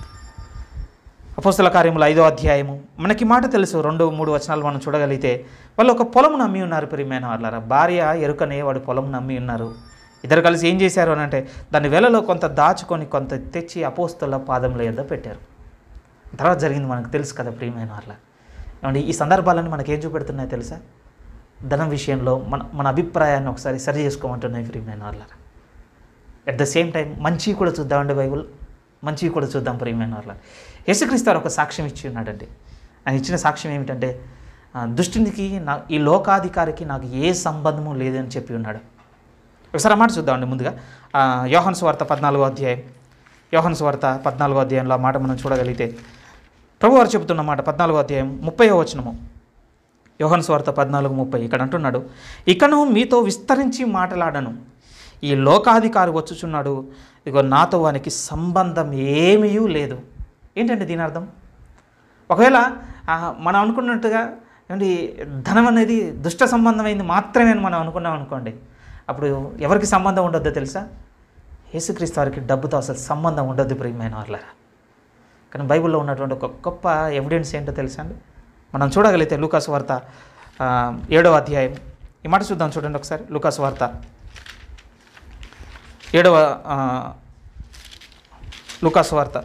అపోస్తుల కార్యములు ఐదో అధ్యాయము మనకి మాట తెలుసు రెండు మూడు వచనాలు మనం చూడగలిగితే వాళ్ళు ఒక పొలం నమ్మి ఉన్నారు ప్రియమైన వాళ్ళారా భార్య ఎరుకనే వాడు పొలం నమ్మి ఉన్నారు ఇద్దరు కలిసి ఏం చేశారు అని అంటే దాని వెలలో కొంత దాచుకొని కొంత తెచ్చి అపోస్తుల పాదముల యొద్ద పెట్టారు తర్వాత జరిగింది మనకు తెలుసు కదా ప్రియమైన వాళ్ళ ఏమండి ఈ సందర్భాలన్నీ మనకి ఏం చూపెడుతున్నాయో తెలుసా ధనం విషయంలో మన మన అభిప్రాయాన్ని ఒకసారి సరి చేసుకోమంటున్నాయి ప్రియమైన వాళ్ళ అట్ ద సేమ్ టైం మంచి కూడా చూద్దామండి బైబుల్ మంచి కూడా చూద్దాం ప్రియమైన వాళ్ళ యేసుక్రీస్తు వారు ఒక సాక్ష్యం ఇచ్చి ఉన్నాడండి ఆయన ఇచ్చిన సాక్ష్యం ఏమిటంటే ఆ, దుష్టునికి నా ఈ లోకాధికారికి నాకు ఏ సంబంధము లేదని చెప్పి ఉన్నాడు ఒకసారి ఆ మాట చూద్దామండి ముందుగా ఆ, యోహాను సువార్త పద్నాలుగో అధ్యాయం యోహాను సువార్త పద్నాలుగో అధ్యాయంలో ఆ మాట మనం చూడగలిగితే ప్రభు వారు చెబుతున్న మాట పద్నాలుగో అధ్యాయం ముప్పై వచనము యోహాను స్వార్త పద్నాలుగు ముప్పై ఇక్కడ అంటున్నాడు ఇకను మీతో విస్తరించి మాట్లాడను ఈ లోకాధికారి వచ్చుచున్నాడు ఇగో నాతో వానికి సంబంధం ఏమీ లేదు ఏంటంటే దీని అర్థం ఒకవేళ ఆ, మనం అనుకున్నట్టుగా ఏంటి ధనం అనేది దుష్ట సంబంధమైంది మాత్రమే అని మనం అనుకున్నాం అనుకోండి అప్పుడు ఎవరికి సంబంధం ఉండొద్దో తెలుసా యేసుక్రీస్తు వారికి డబ్బుతో అసలు సంబంధం ఉండొద్దు ప్రియమైన వాళ్ళరా కానీ బైబిల్లో ఉన్నటువంటి ఒక గొప్ప ఎవిడెన్స్ ఏంటో తెలుసా అండి మనం చూడగలిగితే లూకాసు వార్త ఆ, ఏడవ అధ్యాయం ఈ మాట చూద్దాం చూడండి ఒకసారి లూకాసు వార్త ఏడవ ఆ, లుకాసు వార్త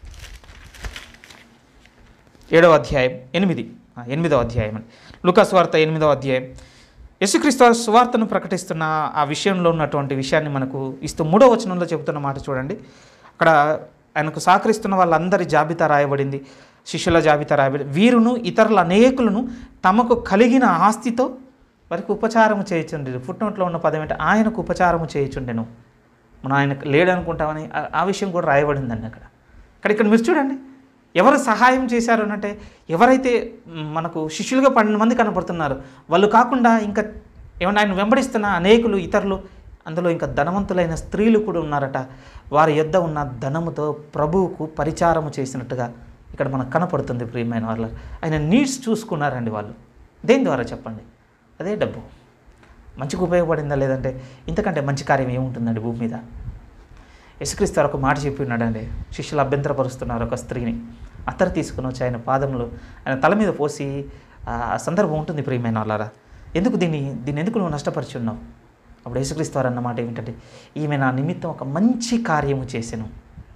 ఏడవ అధ్యాయం ఎనిమిది ఆ, ఎనిమిదవ అధ్యాయం అండి లుకాసు వార్త ఎనిమిదవ అధ్యాయం యేసుక్రీస్తు వారు సువార్తను ప్రకటిస్తున్న ఆ విషయంలో ఉన్నటువంటి విషయాన్ని మనకు ఇస్తూ మూడవ వచనంలో చెబుతున్న మాట చూడండి అక్కడ ఆయనకు సహకరిస్తున్న వాళ్ళందరి జాబితా రాయబడింది శిష్యుల జాబితా రాయబడి వీరును ఇతరుల అనేకులను తమకు కలిగిన ఆస్తితో వారికి ఉపచారము చేయుచుండెను ఫుట్నోట్లో ఉన్న పదం ఏంటి ఆయనకు ఉపచారము చేయుచుండెను మనం ఆయన లేడనుకుంటామని ఆ- ఆ విషయం కూడా రాయబడిందండి అక్కడ ఇక్కడ ఇక్కడ మీరు చూడండి ఎవరు సహాయం చేశారు అంటే ఎవరైతే మ్, మనకు శిష్యులుగా పన్నెండు మంది కనపడుతున్నారు వాళ్ళు కాకుండా ఇంకా ఏమన్నా ఆయన వెంబడిస్తున్న అనేకులు ఇతరులు అందులో ఇంకా ధనవంతులైన స్త్రీలు కూడా ఉన్నారట వారి యొద్ద ఉన్న ధనముతో ప్రభువుకు పరిచారము చేసినట్టుగా ఇక్కడ మనకు కనపడుతుంది ప్రియమైన వాళ్ళు ఆయన నీడ్స్ చూసుకున్నారండి వాళ్ళు దేని ద్వారా చెప్పండి అదే డబ్బు మంచిగా ఉపయోగపడిందా లేదంటే ఇంతకంటే మంచి కార్యం ఏముంటుందండి భూమి మీద యేసుక్రీస్తు వారు ఒక మాట చెప్పి ఉన్నాడండి శిష్యులు అభ్యంతరపరుస్తున్నారు ఒక స్త్రీని అత్తరు తీసుకుని వచ్చి ఆయన పాదంలో ఆయన తల మీద పోసి ఆ సందర్భం ఉంటుంది ప్రియమైన వాళ్ళారా ఎందుకు దీన్ని దీన్ని ఎందుకు నువ్వు నష్టపరిచి ఉన్నావు అప్పుడు యేసుక్రీస్తు వారు అన్న మాట ఏమిటంటే ఈమె నా నిమిత్తం ఒక మంచి కార్యము చేసెను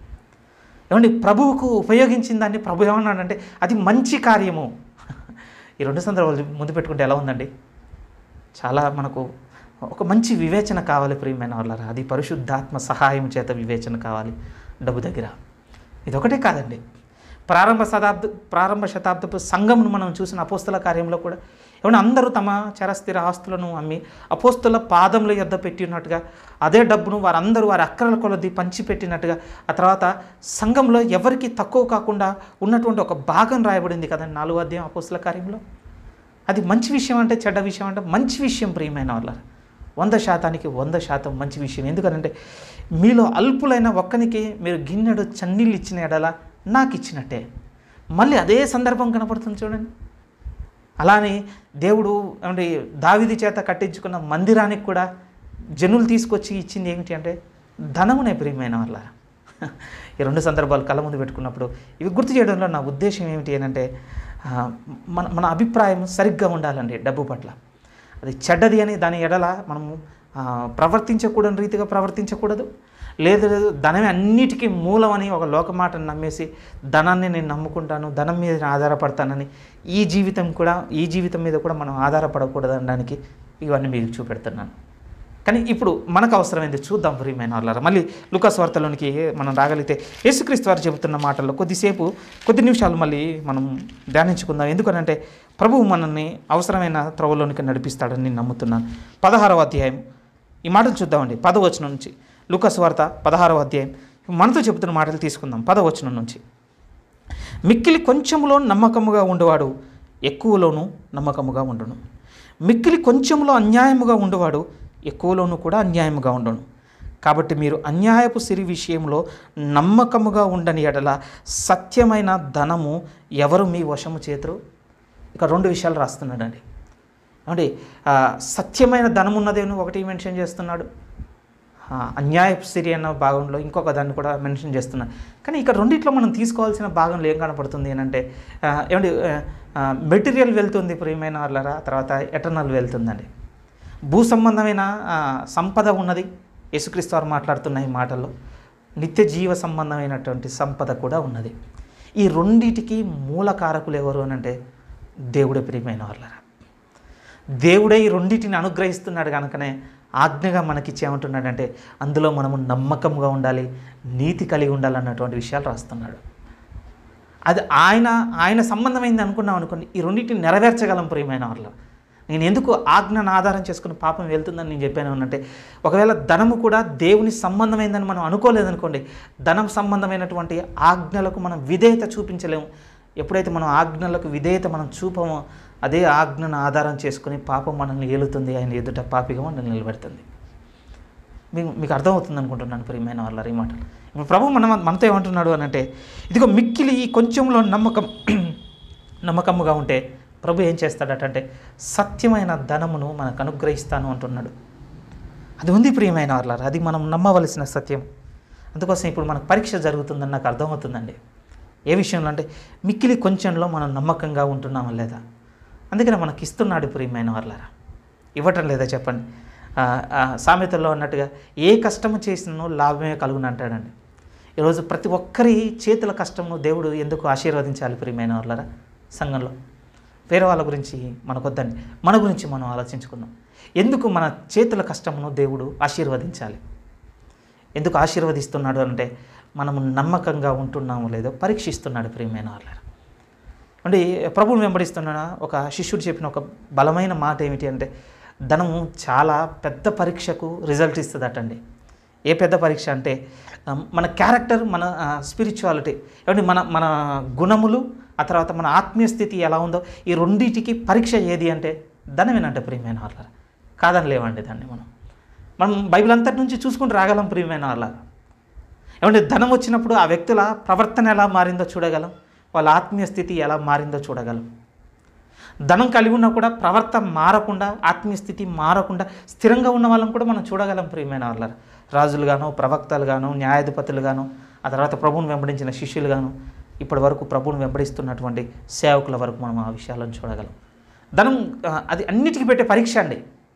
ఏమండి ప్రభువుకు ఉపయోగించిన దాన్ని ప్రభు ఏమన్నాడంటే అది మంచి కార్యము ఈ రెండు సందర్భాలు ముందు పెట్టుకుంటే ఎలా ఉందండి చాలా మనకు ఒక మంచి వివేచన కావాలి ప్రియమైన వాళ్ళరా అది పరిశుద్ధాత్మ సహాయం చేత వివేచన కావాలి డబ్బు దగ్గర ఇది ఒకటే కాదండి ప్రారంభ శతాబ్ద ప్రారంభ శతాబ్దపు సంఘమును మనం చూసిన అపోస్తుల కార్యంలో కూడా ఏమన్నా అందరూ తమ చరస్థిర ఆస్తులను అమ్మి అపోస్తుల పాదముల యొద్ద పెట్టి ఉన్నట్టుగా అదే డబ్బును వారందరూ వారి అక్కరల కొలది పంచిపెట్టినట్టుగా ఆ తర్వాత సంఘంలో ఎవరికి తక్కువ కాకుండా ఉన్నటువంటి ఒక భాగం రాయబడింది కదండి నాలుగో అధ్యాయం అపోస్తుల కార్యంలో అది మంచి విషయం అంటే చెడ్డ విషయం అంటే మంచి విషయం ప్రియమైన వాళ్ళ వంద శాతానికి వంద శాతం మంచి విషయం ఎందుకనంటే మీలో అల్పులైన ఒక్కనికి మీరు గిన్నెడు చన్నీళ్ళు ఇచ్చిన ఎడల నాకు ఇచ్చినట్టే మళ్ళీ అదే సందర్భం కనపడుతుంది చూడండి అలానే దేవుడు ఏమంటే దావిది చేత కట్టించుకున్న మందిరానికి కూడా జనులు తీసుకొచ్చి ఇచ్చింది ఏమిటి అంటే ధనమునే ప్రియమైన వాళ్ళ ఈ రెండు సందర్భాలు కళ్ళ ముందు పెట్టుకున్నప్పుడు ఇవి గుర్తు చేయడంలో నా ఉద్దేశం ఏమిటి అంటే ఆ, మన మన అభిప్రాయం సరిగ్గా ఉండాలండి డబ్బు పట్ల అది చెడ్డది అని దాని ఎడల మనము ఆ, ప్రవర్తించకూడని రీతిగా ప్రవర్తించకూడదు లేదు లేదు ధనమే అన్నిటికీ మూలం అని ఒక లోకమాటను నమ్మేసి ధనాన్ని నేను నమ్ముకుంటాను ధనం మీద నేను ఆధారపడతానని ఈ జీవితం కూడా ఈ జీవితం మీద కూడా మనం ఆధారపడకూడదు అనడానికి ఇవన్నీ మీకు చూపెడుతున్నాను కానీ ఇప్పుడు మనకు అవసరమైంది చూద్దాం ప్రియమైన వాళ్ళారా మళ్ళీ లుకాస్ వార్తలోనికి మనం రాగలిగితే యేసుక్రీస్తు వారు చెబుతున్న మాటల్లో కొద్దిసేపు కొద్ది నిమిషాలు మళ్ళీ మనం ధ్యానించుకుందాం ఎందుకనంటే ప్రభువు మనల్ని అవసరమైన త్రవలోనికి నడిపిస్తాడని నేను నమ్ముతున్నాను పదహారవ అధ్యాయం ఈ మాటలు చూద్దామండి పదవచనం నుంచి లుకాస్ వార్త పదహారవ అధ్యాయం మనతో చెబుతున్న మాటలు తీసుకుందాం పదవచనం నుంచి మిక్కిలి కొంచెములో నమ్మకముగా ఉండేవాడు ఎక్కువలోనూ నమ్మకముగా ఉండును మిక్కిలి కొంచెంలో అన్యాయముగా ఉండేవాడు ఎక్కువలోనూ కూడా అన్యాయముగా ఉండును కాబట్టి మీరు అన్యాయపు సిరి విషయంలో నమ్మకముగా ఉండని ఎడల సత్యమైన ధనము ఎవరు మీ వశము చేతురు ఇక రెండు విషయాలు రాస్తున్నాడండి ఏమండి ఆ, సత్యమైన ధనం ఉన్నదేను ఒకటి మెన్షన్ చేస్తున్నాడు ఆ, అన్యాయపు సిరి అన్న భాగంలో ఇంకొక దాన్ని కూడా మెన్షన్ చేస్తున్నాడు కానీ ఇక్కడ రెండిట్లో మనం తీసుకోవాల్సిన భాగంలో ఏం కనపడుతుంది ఏంటంటే ఆ, ఏమండి మెటీరియల్ వెళ్తుంది ప్రియమైన వాళ్ళరా తర్వాత ఎటర్నల్ వెళ్తుందండి భూ సంబంధమైన ఆ, సంపద ఉన్నది యేసుక్రీస్తు వారు మాట్లాడుతున్న ఈ మాటల్లో నిత్య జీవ సంబంధమైనటువంటి సంపద కూడా ఉన్నది ఈ రెండిటికి మూల కారకులు ఎవరు అని అంటే దేవుడే ప్రియమైన వాళ్ళరా దేవుడే ఈ రెండింటిని అనుగ్రహిస్తున్నాడు కనుకనే ఆజ్ఞగా మనకిచ్చి ఏమంటున్నాడంటే అందులో మనము నమ్మకంగా ఉండాలి నీతి కలిగి ఉండాలన్నటువంటి విషయాలు రాస్తున్నాడు అది ఆయన ఆయన సంబంధమైంది అనుకున్నాం అనుకోండి ఈ రెండింటిని నెరవేర్చగలం ప్రియమైన వాళ్ళు నేను ఎందుకు ఆజ్ఞను ఆధారం చేసుకుని పాపం వెళ్తుందని నేను చెప్పాను అంటే ఒకవేళ ధనము కూడా దేవుని సంబంధమైందని మనం అనుకోలేదనుకోండి ధనం సంబంధమైనటువంటి ఆజ్ఞలకు మనం విధేయత చూపించలేము ఎప్పుడైతే మనం ఆజ్ఞలకు విధేయత మనం చూపమో అదే ఆజ్ఞను ఆధారం చేసుకుని పాపం మనల్ని ఏలుతుంది ఆయన ఎదుట పాపిగా మనల్ని నిలబెడుతుంది మీకు మీకు అర్థమవుతుంది అనుకుంటున్నాను ప్రియమైన వాళ్ళ ఈ మాటలు ఇప్పుడు ప్రభు మన మనతో ఏమంటున్నాడు అని అంటే ఇదిగో మిక్కిలి ఈ కొంచెంలో నమ్మకం నమ్మకముగా ఉంటే ప్రభు ఏం చేస్తాడట అంటే సత్యమైన ధనమును మనకు అనుగ్రహిస్తాను అంటున్నాడు అది ఉంది ప్రియమైన వాళ్ళ అది మనం నమ్మవలసిన సత్యం అందుకోసం ఇప్పుడు మనకు పరీక్ష జరుగుతుందని నాకు అర్థమవుతుందండి ఏ విషయంలో అంటే మిక్కిలి కొంచెంలో మనం నమ్మకంగా ఉంటున్నామా లేదా అందుకనే మనకి ఇస్తున్నాడు ప్రియమైన వాళ్ళారా ఇవ్వటం లేదా చెప్పండి ఆ, ఆ, సామెతల్లో అన్నట్టుగా ఏ కష్టము చేసినో లాభమే కలుగును అంటాడండి ఈరోజు ప్రతి ఒక్కరి చేతుల కష్టమును దేవుడు ఎందుకు ఆశీర్వదించాలి ప్రియమైన వాళ్ళరా సంఘంలో వేరే వాళ్ళ గురించి మనకొద్దండి మన గురించి మనం ఆలోచించుకుందాం ఎందుకు మన చేతుల కష్టమును దేవుడు ఆశీర్వదించాలి ఎందుకు ఆశీర్వదిస్తున్నాడు అంటే మనము నమ్మకంగా ఉంటున్నామో లేదో పరీక్షిస్తున్నాడు ప్రియమైన వాళ్ళ అంటే ప్రభువుని వెంబడిస్తున్న ఒక శిష్యుడు చెప్పిన ఒక బలమైన మాట ఏమిటి అంటే ధనము చాలా పెద్ద పరీక్షకు రిజల్ట్ ఇస్తుందటండి ఏ పెద్ద పరీక్ష అంటే ఆ, మన క్యారెక్టర్ మన స్పిరిచువాలిటీ ఏమంటే మన మన గుణములు ఆ తర్వాత మన ఆత్మీయ స్థితి ఎలా ఉందో ఈ రెండింటికి పరీక్ష ఏది అంటే ధనమేనంటే ప్రియమైన వాళ్ళ కాదని లేవండి దాన్ని మనం మనం బైబిల్ అంతటి నుంచి చూసుకుంటూ రాగలం ప్రియమైన వాళ్ళ ఏమంటే ధనం వచ్చినప్పుడు ఆ వ్యక్తుల ప్రవర్తన ఎలా మారిందో చూడగలం వాళ్ళ ఆత్మీయ స్థితి ఎలా మారిందో చూడగలం ధనం కలిగి ఉన్నా కూడా ప్రవర్తన మారకుండా ఆత్మీయ స్థితి మారకుండా స్థిరంగా ఉన్న వాళ్ళని కూడా మనం చూడగలం ప్రియమైన వాళ్ళ రాజులుగాను ప్రవక్తలుగాను న్యాయాధిపతులుగాను ఆ తర్వాత ప్రభువుని వెంబడించిన శిష్యులుగాను ఇప్పటి వరకు ప్రభువుని వెంబడిస్తున్నటువంటి సేవకుల వరకు మనం ఆ విషయాలను చూడగలం ధనం ఆ, అది అన్నిటికీ పెట్టే పరీక్ష అండి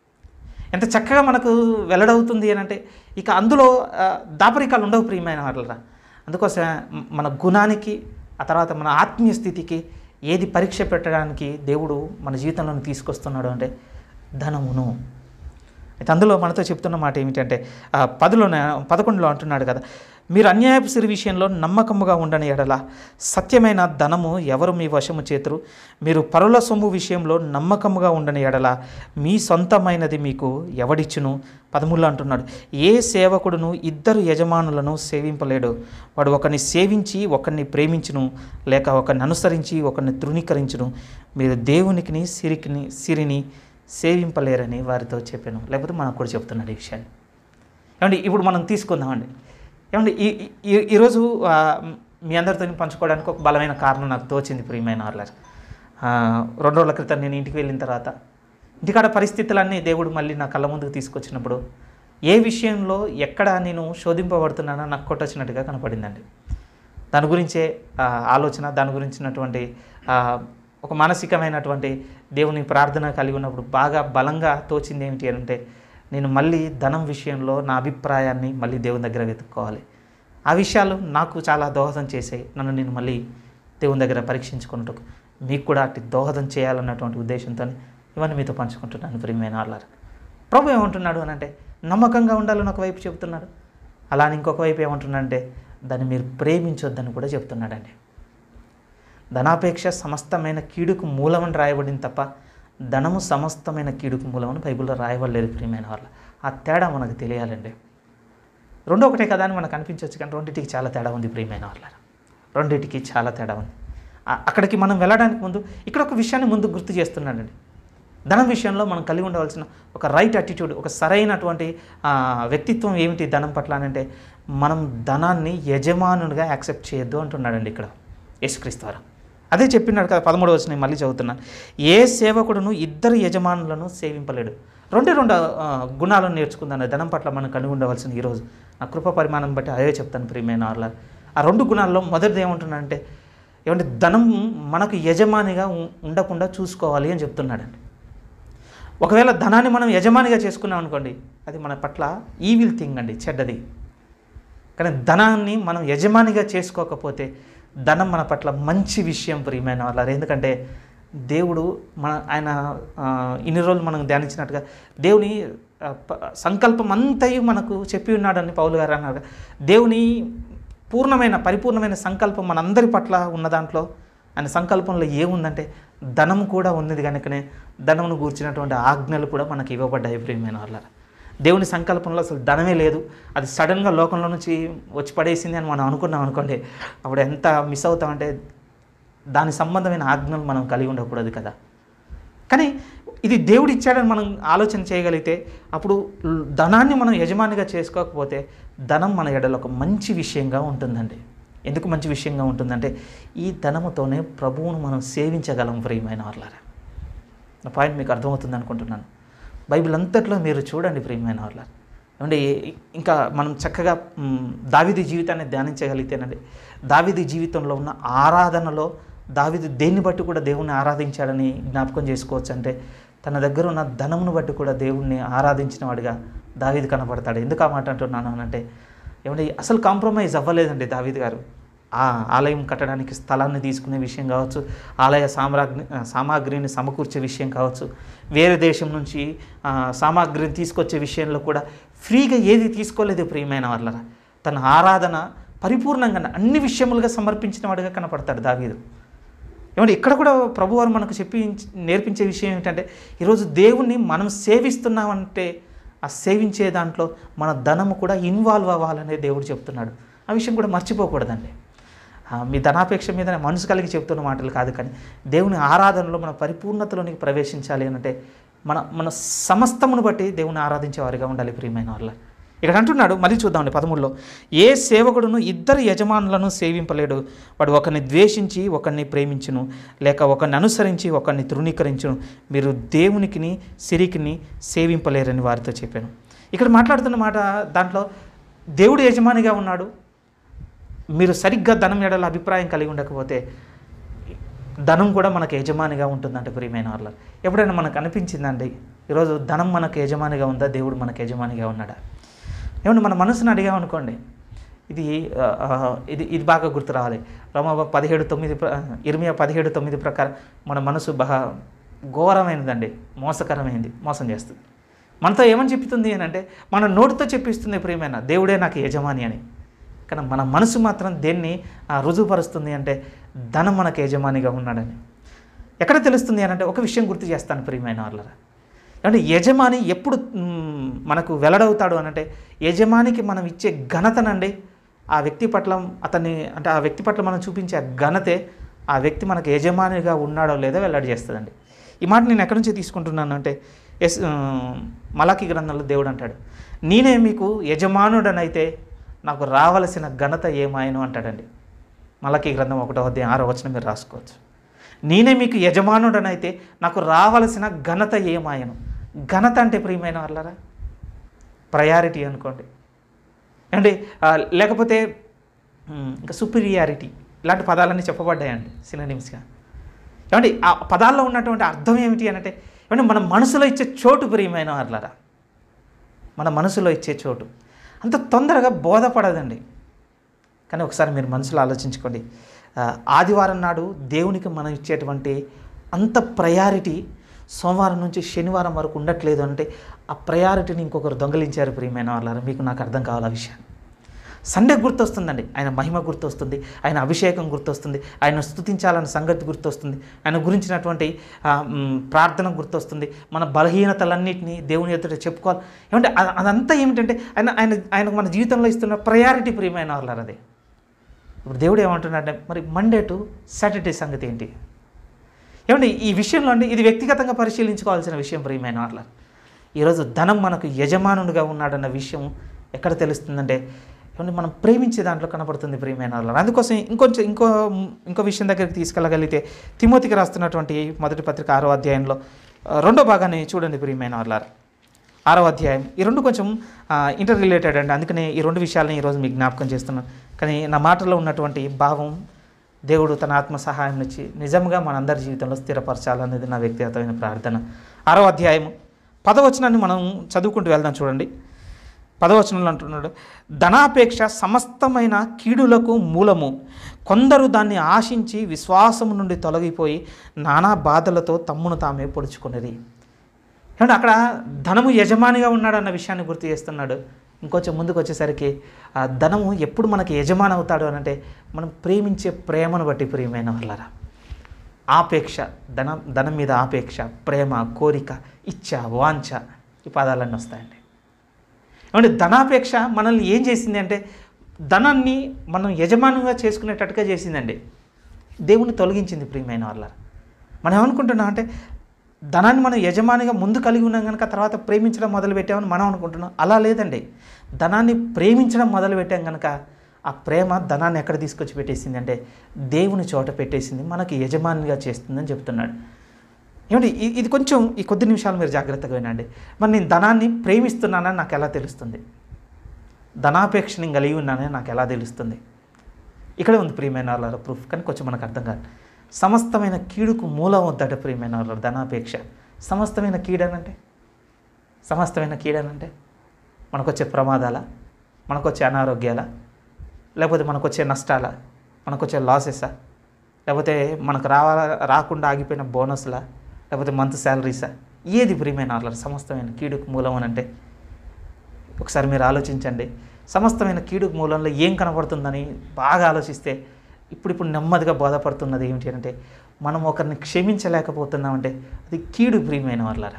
ఎంత చక్కగా మనకు వెల్లడవుతుంది అని అంటే ఇక అందులో ఆ, దాపరికాలు ఉండవు ప్రియమైన వాళ్ళరా అందుకోసం మ- మన గుణానికి ఆ తర్వాత మన ఆత్మీయ స్థితికి ఏది పరీక్ష పెట్టడానికి దేవుడు మన జీవితంలో తీసుకొస్తున్నాడు అంటే ధనమును అయితే అందులో మనతో చెప్తున్న మాట ఏమిటంటే ఆ, పదిలోనే పదకొండులో అంటున్నాడు కదా మీరు అన్యాయపు సిరి విషయంలో నమ్మకముగా ఉండని ఎడల సత్యమైన ధనము ఎవరు మీ వశము చేతురు మీరు పరుల సొమ్ము విషయంలో నమ్మకముగా ఉండని ఎడల మీ సొంతమైనది మీకు ఎవడిచ్చును పదముల్లో అంటున్నాడు ఏ సేవకుడును ఇద్దరు యజమానులను సేవింపలేడు వాడు ఒకరిని సేవించి ఒకరిని ప్రేమించును లేక ఒకరిని అనుసరించి ఒకరిని తృణీకరించును మీరు దేవునికిని సిరికిని సిరిని సేవింపలేరని వారితో చెప్పాను లేకపోతే మనకు కూడా చెప్తున్నాడు ఈ విషయాన్ని ఏమండి ఇప్పుడు మనం తీసుకుందామండి ఏమండి ఈ ఈ- ఈరోజు ఆ, మీ అందరితో పంచుకోవడానికి ఒక బలమైన కారణం నాకు తోచింది ప్రియమైన వాళ్ళ రెండు రోజుల క్రితం నేను ఇంటికి వెళ్ళిన తర్వాత ఇంటికాడ పరిస్థితులన్నీ దేవుడు మళ్ళీ నా కళ్ళ ముందుకు తీసుకొచ్చినప్పుడు ఏ విషయంలో ఎక్కడ నేను శోధింపబడుతున్నానో నాకు కొట్టొచ్చినట్టుగా కనపడిందండి దాని గురించే ఆ, ఆలోచన దాని గురించినటువంటి ఆ, ఒక మానసికమైనటువంటి దేవుని ప్రార్థన కలిగి ఉన్నప్పుడు బాగా బలంగా తోచింది ఏమిటి అంటే నేను మళ్ళీ ధనం విషయంలో నా అభిప్రాయాన్ని మళ్ళీ దేవుని దగ్గర వెతుక్కోవాలి ఆ విషయాలు నాకు చాలా దోహదం చేసాయి నన్ను నేను మళ్ళీ దేవుని దగ్గర పరీక్షించుకున్నట్టు మీకు కూడా అట్టి దోహదం చేయాలన్నటువంటి ఉద్దేశంతో ఇవన్నీ మీతో పంచుకుంటున్నాను ప్రియమైన వాళ్ళారు ప్రభు ఏమంటున్నాడు అని అంటే నమ్మకంగా ఉండాలని ఒకవైపు చెబుతున్నాడు అలా అని ఇంకొక వైపు ఏమంటున్నాడంటే దాన్ని మీరు ప్రేమించొద్దని కూడా చెప్తున్నాడండి ధనాపేక్ష సమస్తమైన కీడుకు మూలమని రాయబడింది తప్ప ధనము సమస్తమైన కీడుకు మూలమని బైబిల్లో రాయబడలేదు ప్రియమైన వాళ్ళ ఆ తేడా మనకు తెలియాలండి రెండో ఒకటే కదా అని మనకు అనిపించవచ్చు కానీ రెండింటికి చాలా తేడా ఉంది ప్రియమైన వాళ్ళ రెండింటికి చాలా తేడా ఉంది ఆ- అక్కడికి మనం వెళ్ళడానికి ముందు ఇక్కడ ఒక విషయాన్ని ముందు గుర్తు చేస్తున్నాడండి ధనం విషయంలో మనం కలిగి ఉండవలసిన ఒక రైట్ అటిట్యూడ్ ఒక సరైనటువంటి ఆ, వ్యక్తిత్వం ఏమిటి ధనం పట్ల అని అంటే మనం ధనాన్ని యజమానునిగా యాక్సెప్ట్ చేయొద్దు అంటున్నాడండి ఇక్కడ యేసుక్రీస్తు ద్వారా అదే చెప్పినాడు కదా పదమూడవ వచ్చిన మళ్ళీ చదువుతున్నాను ఏ సేవకుడును ఇద్దరు యజమానులను సేవింపలేడు రెండే రెండు ఆ, గుణాలను నేర్చుకుందాను ధనం పట్ల మనం కలిగి ఉండవలసిన ఈరోజు ఆ కృప పరిమాణం బట్టి అదే చెప్తాను ప్రియమైన వాళ్ళ ఆ రెండు గుణాల్లో మొదటిది ఏమంటున్నాడంటే ఏమంటే ధనం మనకు యజమానిగా ఉ- ఉండకుండా చూసుకోవాలి అని చెప్తున్నాడండి ఒకవేళ ధనాన్ని మనం యజమానిగా చేసుకున్నాం అనుకోండి అది మన పట్ల ఈవిల్ థింగ్ అండి చెడ్డది కానీ ధనాన్ని మనం యజమానిగా చేసుకోకపోతే ధనం మన పట్ల మంచి విషయం ప్రియమైన వాళ్ళారు ఎందుకంటే దేవుడు మన ఆయన ఆ, ఇన్ని రోజులు మనం ధ్యానించినట్టుగా దేవుని ఆ, ప- సంకల్పం అంతయు మనకు చెప్పి ఉన్నాడని పౌలు గారు అన్నారు దేవుని పూర్ణమైన పరిపూర్ణమైన సంకల్పం మనందరి పట్ల ఉన్న దాంట్లో ఆయన సంకల్పంలో ఏముందంటే ధనం కూడా ఉన్నది కనుకనే ధనమును గూర్చినటువంటి ఆజ్ఞలు కూడా మనకి ఇవ్వబడ్డాయి ప్రియమైన వాళ్ళ దేవుని సంకల్పంలో అసలు ధనమే లేదు అది సడన్గా లోకంలో నుంచి వచ్చి పడేసింది అని మనం అనుకున్నాం అనుకోండి అప్పుడు ఎంత మిస్ అవుతామంటే దాని సంబంధమైన ఆజ్ఞలు మనం కలిగి ఉండకూడదు కదా కానీ ఇది దేవుడు ఇచ్చాడని మనం ఆలోచన చేయగలిగితే అప్పుడు ల్- ధనాన్ని మనం యజమానిగా చేసుకోకపోతే ధనం మన ఎడలో ఒక మంచి విషయంగా ఉంటుందండి ఎందుకు మంచి విషయంగా ఉంటుందంటే ఈ ధనముతోనే ప్రభువును మనం సేవించగలం ప్రియమైన వాళ్ళారా నా పాయింట్ మీకు అర్థమవుతుంది అనుకుంటున్నాను బైబిల్ అంతట్లో మీరు చూడండి ప్రియమైన వాళ్ళ ఏమంటే ఇంకా మనం చక్కగా మ్, దావీదు జీవితాన్ని ధ్యానించగలిగితేనండి దావీదు జీవితంలో ఉన్న ఆరాధనలో దావీదు దేన్ని బట్టి కూడా దేవుణ్ణి ఆరాధించాడని జ్ఞాపకం చేసుకోవచ్చు అంటే తన దగ్గర ఉన్న ధనమును బట్టి కూడా దేవుణ్ణి ఆరాధించిన వాడిగా దావీదు కనపడతాడు ఎందుకు ఆ మాట అంటున్నాను అని అంటే ఏమంటే అసలు కాంప్రమైజ్ అవ్వలేదండి దావీద్ గారు ఆ ఆలయం కట్టడానికి స్థలాన్ని తీసుకునే విషయం కావచ్చు ఆలయ సామ్రాగ్రి సామాగ్రిని సమకూర్చే విషయం కావచ్చు వేరే దేశం నుంచి ఆ, సామాగ్రిని తీసుకొచ్చే విషయంలో కూడా ఫ్రీగా ఏది తీసుకోలేదు ప్రియమైన వాళ్ళరా తన ఆరాధన పరిపూర్ణంగా అన్ని విషయములుగా సమర్పించిన వాడిగా కనపడతాడు దావీదు ఏమంటే ఇక్కడ కూడా ప్రభువారు మనకు చెప్పి నేర్పించే విషయం ఏంటంటే ఈరోజు దేవుణ్ణి మనం సేవిస్తున్నామంటే ఆ సేవించే దాంట్లో మన ధనము కూడా ఇన్వాల్వ్ అవ్వాలనే దేవుడు చెప్తున్నాడు ఆ విషయం కూడా మర్చిపోకూడదండి ఆ, మీ ధనాపేక్ష మీద మనసు కలిగి చెప్తున్న మాటలు కాదు కానీ దేవుని ఆరాధనలో మన పరిపూర్ణతలోనికి ప్రవేశించాలి అంటే మన మన సమస్తమును బట్టి దేవుని ఆరాధించే వారిగా ఉండాలి ప్రియమైన వాళ్ళ ఇక్కడ అంటున్నాడు మళ్ళీ చూద్దామండి పదమూడులో ఏ సేవకుడును ఇద్దరు యజమానులను సేవింపలేడు వాడు ఒకరిని ద్వేషించి ఒకరిని ప్రేమించును లేక ఒకరిని అనుసరించి ఒకరిని తృణీకరించును మీరు దేవునికిని సిరికిని సేవింపలేరని వారితో చెప్పాను ఇక్కడ మాట్లాడుతున్న మాట దాంట్లో దేవుడు యజమానిగా ఉన్నాడు మీరు సరిగ్గా ధనం ఎడల అభిప్రాయం కలిగి ఉండకపోతే ధనం కూడా మనకు యజమానిగా ఉంటుందంటే ప్రియమైన వాళ్ళ ఎప్పుడైనా మనకు అనిపించిందండి ఈరోజు ధనం మనకు యజమానిగా ఉందా దేవుడు మనకు యజమానిగా ఉన్నాడా ఏమంటే మన మనసుని అడిగామనుకోండి ఇది ఆ, ఆ, ఇది ఇది బాగా గుర్తు రావాలి రమ పదిహేడు తొమ్మిది ప్ర- ఇర్మియా పదిహేడు తొమ్మిది ప్రకారం మన మనసు బాగా ఘోరమైనదండి మోసకరమైనది మోసం చేస్తుంది మనతో ఏమని చెప్తుంది అని అంటే మన నోటితో చెప్పిస్తుంది ప్రియమైన దేవుడే నాకు యజమాని అని కానీ మన మనసు మాత్రం దేన్ని ఆ, రుజువుపరుస్తుంది అంటే ధనం మనకు యజమానిగా ఉన్నాడని ఎక్కడ తెలుస్తుంది అని అంటే ఒక విషయం గుర్తు చేస్తాను ప్రియమైన వాళ్ళరా అంటే యజమాని ఎప్పుడు మ్, మనకు వెల్లడవుతాడు అని అంటే యజమానికి మనం ఇచ్చే ఘనతనండి ఆ వ్యక్తి పట్ల అతన్ని అంటే ఆ వ్యక్తి పట్ల మనం చూపించే ఆ ఘనతే ఆ వ్యక్తి మనకు యజమానిగా ఉన్నాడో లేదో వెల్లడి చేస్తుందండి ఈ మాట నేను ఎక్కడి నుంచి తీసుకుంటున్నాను అంటే ఎస్ ఆ, మలాకి గ్రంథంలో దేవుడు అంటాడు నేనే మీకు యజమానుడనైతే నాకు రావలసిన ఘనత ఏమాయను అంటాడండి మలకి గ్రంథం ఒకటో అధ్యాయం ఆరో వచనం మీరు రాసుకోవచ్చు నేనే మీకు యజమానుడనైతే నాకు రావలసిన ఘనత ఏమాయను ఘనత అంటే ప్రియమైన వాళ్ళరా ప్రయారిటీ అనుకోండి అండి ఆ, లేకపోతే ఉమ్, ఇంకా సుపీరియారిటీ ఇలాంటి పదాలన్నీ చెప్పబడ్డాయండి సిననిమ్స్గా ఏమండి ఆ పదాల్లో ఉన్నటువంటి అర్థం ఏమిటి అంటే ఏమంటే మన మనసులో ఇచ్చే చోటు ప్రియమైన వాళ్ళరా మన మనసులో ఇచ్చే చోటు అంత తొందరగా బోధపడదండి కానీ ఒకసారి మీరు మనసులో ఆలోచించుకోండి ఆ, ఆదివారం నాడు దేవునికి మనం ఇచ్చేటువంటి అంత ప్రయారిటీ సోమవారం నుంచి శనివారం వరకు ఉండట్లేదు అంటే ఆ ప్రయారిటీని ఇంకొకరు దొంగలించారు ప్రియమైన వాళ్ళారా మీకు నాకు అర్థం కావాలి ఆ విషయం సండే గుర్తొస్తుందండి ఆయన మహిమ గుర్తొస్తుంది ఆయన అభిషేకం గుర్తొస్తుంది ఆయన స్తుతించాలన్న సంగతి గుర్తొస్తుంది ఆయన గురించినటువంటి ఆ, మ్, ప్రార్థన గుర్తొస్తుంది మన బలహీనతలన్నింటినీ దేవుని ఎదుట చెప్పుకోవాలి ఏమంటే అ- అదంతా ఏమిటంటే ఆయన ఆయన ఆయనకు మన జీవితంలో ఇస్తున్న ప్రయారిటీ ప్రియమైన వాళ్ళారు అదే ఇప్పుడు దేవుడు ఏమంటున్నాడంటే మరి మండే టు సాటర్డే సంగతి ఏంటి ఏమండి ఈ విషయంలో అండి ఇది వ్యక్తిగతంగా పరిశీలించుకోవాల్సిన విషయం ప్రియమైన వాళ్ళ ఈరోజు ధనం మనకు యజమానుడిగా ఉన్నాడన్న విషయం ఎక్కడ తెలుస్తుందంటే ఏమంటే మనం ప్రేమించే దాంట్లో కనపడుతుంది ప్రియమైన వాళ్ళ అందుకోసం ఇంకొంచెం ఇంకో ఇంకో విషయం దగ్గరికి తీసుకెళ్ళగలిగితే తిమోతికి రాస్తున్నటువంటి మొదటి పత్రిక ఆరో అధ్యాయంలో ఆ, రెండో భాగాన్ని చూడండి ప్రియమైన వాళ్ళారు ఆరో అధ్యాయం ఈ రెండు కొంచెం ఇంటర్ రిలేటెడ్ అండి అందుకనే ఈ రెండు విషయాలని ఈరోజు మీకు జ్ఞాపకం చేస్తున్నాను కానీ నా మాటలో ఉన్నటువంటి భావం దేవుడు తన ఆత్మ సహాయం ఇచ్చి నిజంగా మనందరి జీవితంలో స్థిరపరచాలనేది నా వ్యక్తిగతమైన ప్రార్థన ఆరో అధ్యాయం పదవచనాన్ని మనం చదువుకుంటూ వెళ్దాం చూడండి పదవచనంలో అంటున్నాడు ధనాపేక్ష సమస్తమైన కీడులకు మూలము కొందరు దాన్ని ఆశించి విశ్వాసము నుండి తొలగిపోయి నానా బాధలతో తమ్మును తామే పొడుచుకునేది ఏమంటే అక్కడ ధనము యజమానిగా ఉన్నాడన్న విషయాన్ని గుర్తు చేస్తున్నాడు ఇంకొంచెం ముందుకు వచ్చేసరికి ఆ ధనము ఎప్పుడు మనకి యజమాని అవుతాడు అని అంటే మనం ప్రేమించే ప్రేమను బట్టి ప్రియమైన వాళ్ళరా ఆపేక్ష ధనం ధనం మీద ఆపేక్ష ప్రేమ కోరిక ఇచ్చ వాంఛ ఈ పదాలన్నీ వస్తాయండి ఏమంటే ధనాపేక్ష మనల్ని ఏం చేసింది అంటే ధనాన్ని మనం యజమానంగా చేసుకునేటట్టుగా చేసిందండి దేవుని తొలగించింది ప్రియమైన వాళ్ళ మనం ఏమనుకుంటున్నాం అంటే ధనాన్ని మనం యజమానిగా ముందు కలిగి ఉన్నాం కనుక తర్వాత ప్రేమించడం మొదలు పెట్టామని మనం అనుకుంటున్నాం అలా లేదండి ధనాన్ని ప్రేమించడం మొదలు పెట్టాం కనుక ఆ ప్రేమ ధనాన్ని ఎక్కడ తీసుకొచ్చి పెట్టేసింది అంటే దేవుని చోట పెట్టేసింది మనకి యజమానిగా చేస్తుందని చెప్తున్నాడు ఏమండి ఇ- ఇది కొంచెం ఈ కొద్ది నిమిషాలు మీరు జాగ్రత్తగా వినండి మరి నేను ధనాన్ని ప్రేమిస్తున్నానని నాకు ఎలా తెలుస్తుంది ధనాపేక్ష నేను కలిగి ఉన్నానని నాకు ఎలా తెలుస్తుంది ఇక్కడే ఉంది ప్రియమైన వాళ్ళ ప్రూఫ్ కానీ కొంచెం మనకు అర్థం కాదు సమస్తమైన కీడుకు మూలం వద్దట ప్రియమైన వాళ్ళ ధనాపేక్ష సమస్తమైన కీడనంటే సమస్తమైన కీడనంటే మనకు వచ్చే ప్రమాదాల మనకు వచ్చే అనారోగ్యాల లేకపోతే మనకు వచ్చే నష్టాల మనకు వచ్చే లాసెసా లేకపోతే మనకు రావ రాకుండా ఆగిపోయిన బోనస్లా లేకపోతే మంత్ శాలరీసా ఏది ప్రియమైన వాళ్ళ సమస్తమైన కీడుకు మూలం అని అంటే ఒకసారి మీరు ఆలోచించండి సమస్తమైన కీడుకు మూలంలో ఏం కనబడుతుందని బాగా ఆలోచిస్తే ఇప్పుడిప్పుడు నెమ్మదిగా బాధపడుతున్నది ఏమిటి అంటే మనం ఒకరిని క్షమించలేకపోతున్నామంటే అది కీడు ప్రియమైన వాళ్ళరా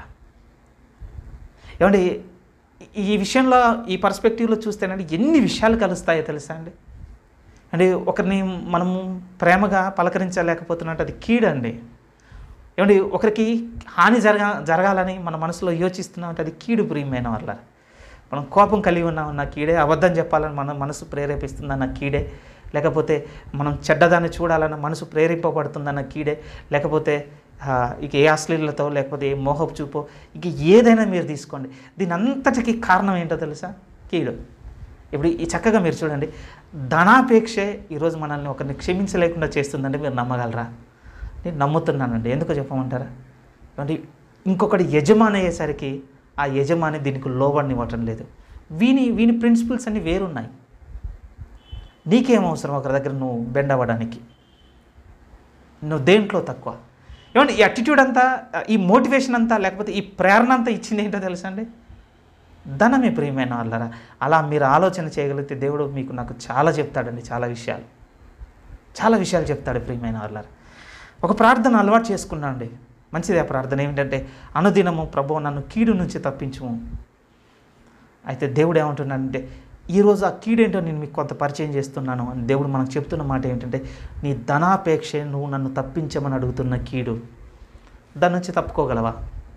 ఏమండి ఈ- ఈ విషయంలో ఈ పర్స్పెక్టివ్లో చూస్తేనండి ఎన్ని విషయాలు కలుస్తాయో తెలుసా అండి అంటే ఒకరిని మనము ప్రేమగా పలకరించలేకపోతున్నట్టు అది కీడండి ఏమండి ఒకరికి హాని జరగా జరగాలని మన మనసులో యోచిస్తున్నామంటే అది కీడు ప్రియమైన వాళ్ళ మనం కోపం కలిగి ఉన్నామన్న కీడే అబద్ధం చెప్పాలని మన మనసు ప్రేరేపిస్తుందన్న కీడే లేకపోతే మనం చెడ్డదాన్ని చూడాలన్న మనసు ప్రేరేపబడుతుందన్న కీడే లేకపోతే ఆ, ఇక ఏ అశ్లీలతో లేకపోతే ఏ మోహపు చూపో ఇక ఏదైనా మీరు తీసుకోండి దీని అంతటికి కారణం ఏంటో తెలుసా కీడు ఇప్పుడు ఈ చక్కగా మీరు చూడండి ధనాపేక్షే ఈరోజు మనల్ని ఒకరిని క్షమించలేకుండా చేస్తుందంటే మీరు నమ్మగలరా నేను నమ్ముతున్నానండి ఎందుకు చెప్పమంటారా అంటే ఇంకొకటి యజమాని అయ్యేసరికి ఆ యజమాని దీనికి లోబడినివ్వటం లేదు వీని వీని ప్రిన్సిపల్స్ అన్నీ వేరున్నాయి నీకేం అవసరం ఒకరి దగ్గర నువ్వు బెండ్ అవ్వడానికి నువ్వు దేంట్లో తక్కువ ఏమంటే ఈ అటిట్యూడ్ అంతా ఈ మోటివేషన్ అంతా లేకపోతే ఈ ప్రేరణ అంతా ఇచ్చింది ఏంటో తెలుసా అండి ధనమే ప్రియమైన వాళ్ళరా అలా మీరు ఆలోచన చేయగలిగితే దేవుడు మీకు నాకు చాలా చెప్తాడండి చాలా విషయాలు చాలా విషయాలు చెప్తాడు ప్రియమైన వాళ్ళరా ఒక ప్రార్థన అలవాటు చేసుకున్నాండి మంచిది ఆ ప్రార్థన ఏమిటంటే అనుదినము ప్రభు నన్ను కీడు నుంచి తప్పించుము అయితే దేవుడు ఏమంటున్నాడంటే ఈరోజు ఆ కీడేంటో నేను మీకు కొంత పరిచయం చేస్తున్నాను అని దేవుడు మనకు చెప్తున్న మాట ఏంటంటే నీ ధనాపేక్షే నువ్వు నన్ను తప్పించమని అడుగుతున్న కీడు దాని నుంచి తప్పుకోగలవా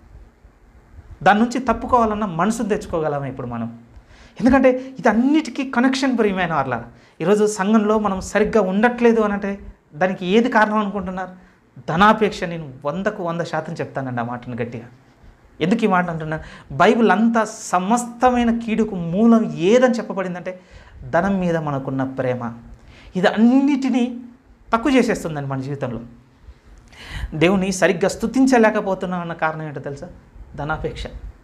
దాని నుంచి తప్పుకోవాలన్న మనసును తెచ్చుకోగలమా ఇప్పుడు మనం ఎందుకంటే ఇది అన్నిటికీ కనెక్షన్ ప్రియమైన వాళ్ళ ఈరోజు సంఘంలో మనం సరిగ్గా ఉండట్లేదు అని అంటే దానికి ఏది కారణం అనుకుంటున్నారు ధనాపేక్ష నేను వందకు వంద శాతం చెప్తానండి ఆ మాటను గట్టిగా ఎందుకు ఈ మాట అంటున్నాను బైబిల్ అంతా సమస్తమైన కీడుకు మూలం ఏదని చెప్పబడిందంటే ధనం మీద మనకున్న ప్రేమ ఇది అన్నిటినీ తక్కువ చేసేస్తుందండి మన జీవితంలో దేవుని సరిగ్గా స్తుతించలేకపోతున్నాం అన్న కారణం ఏంటో తెలుసా ధనాపేక్ష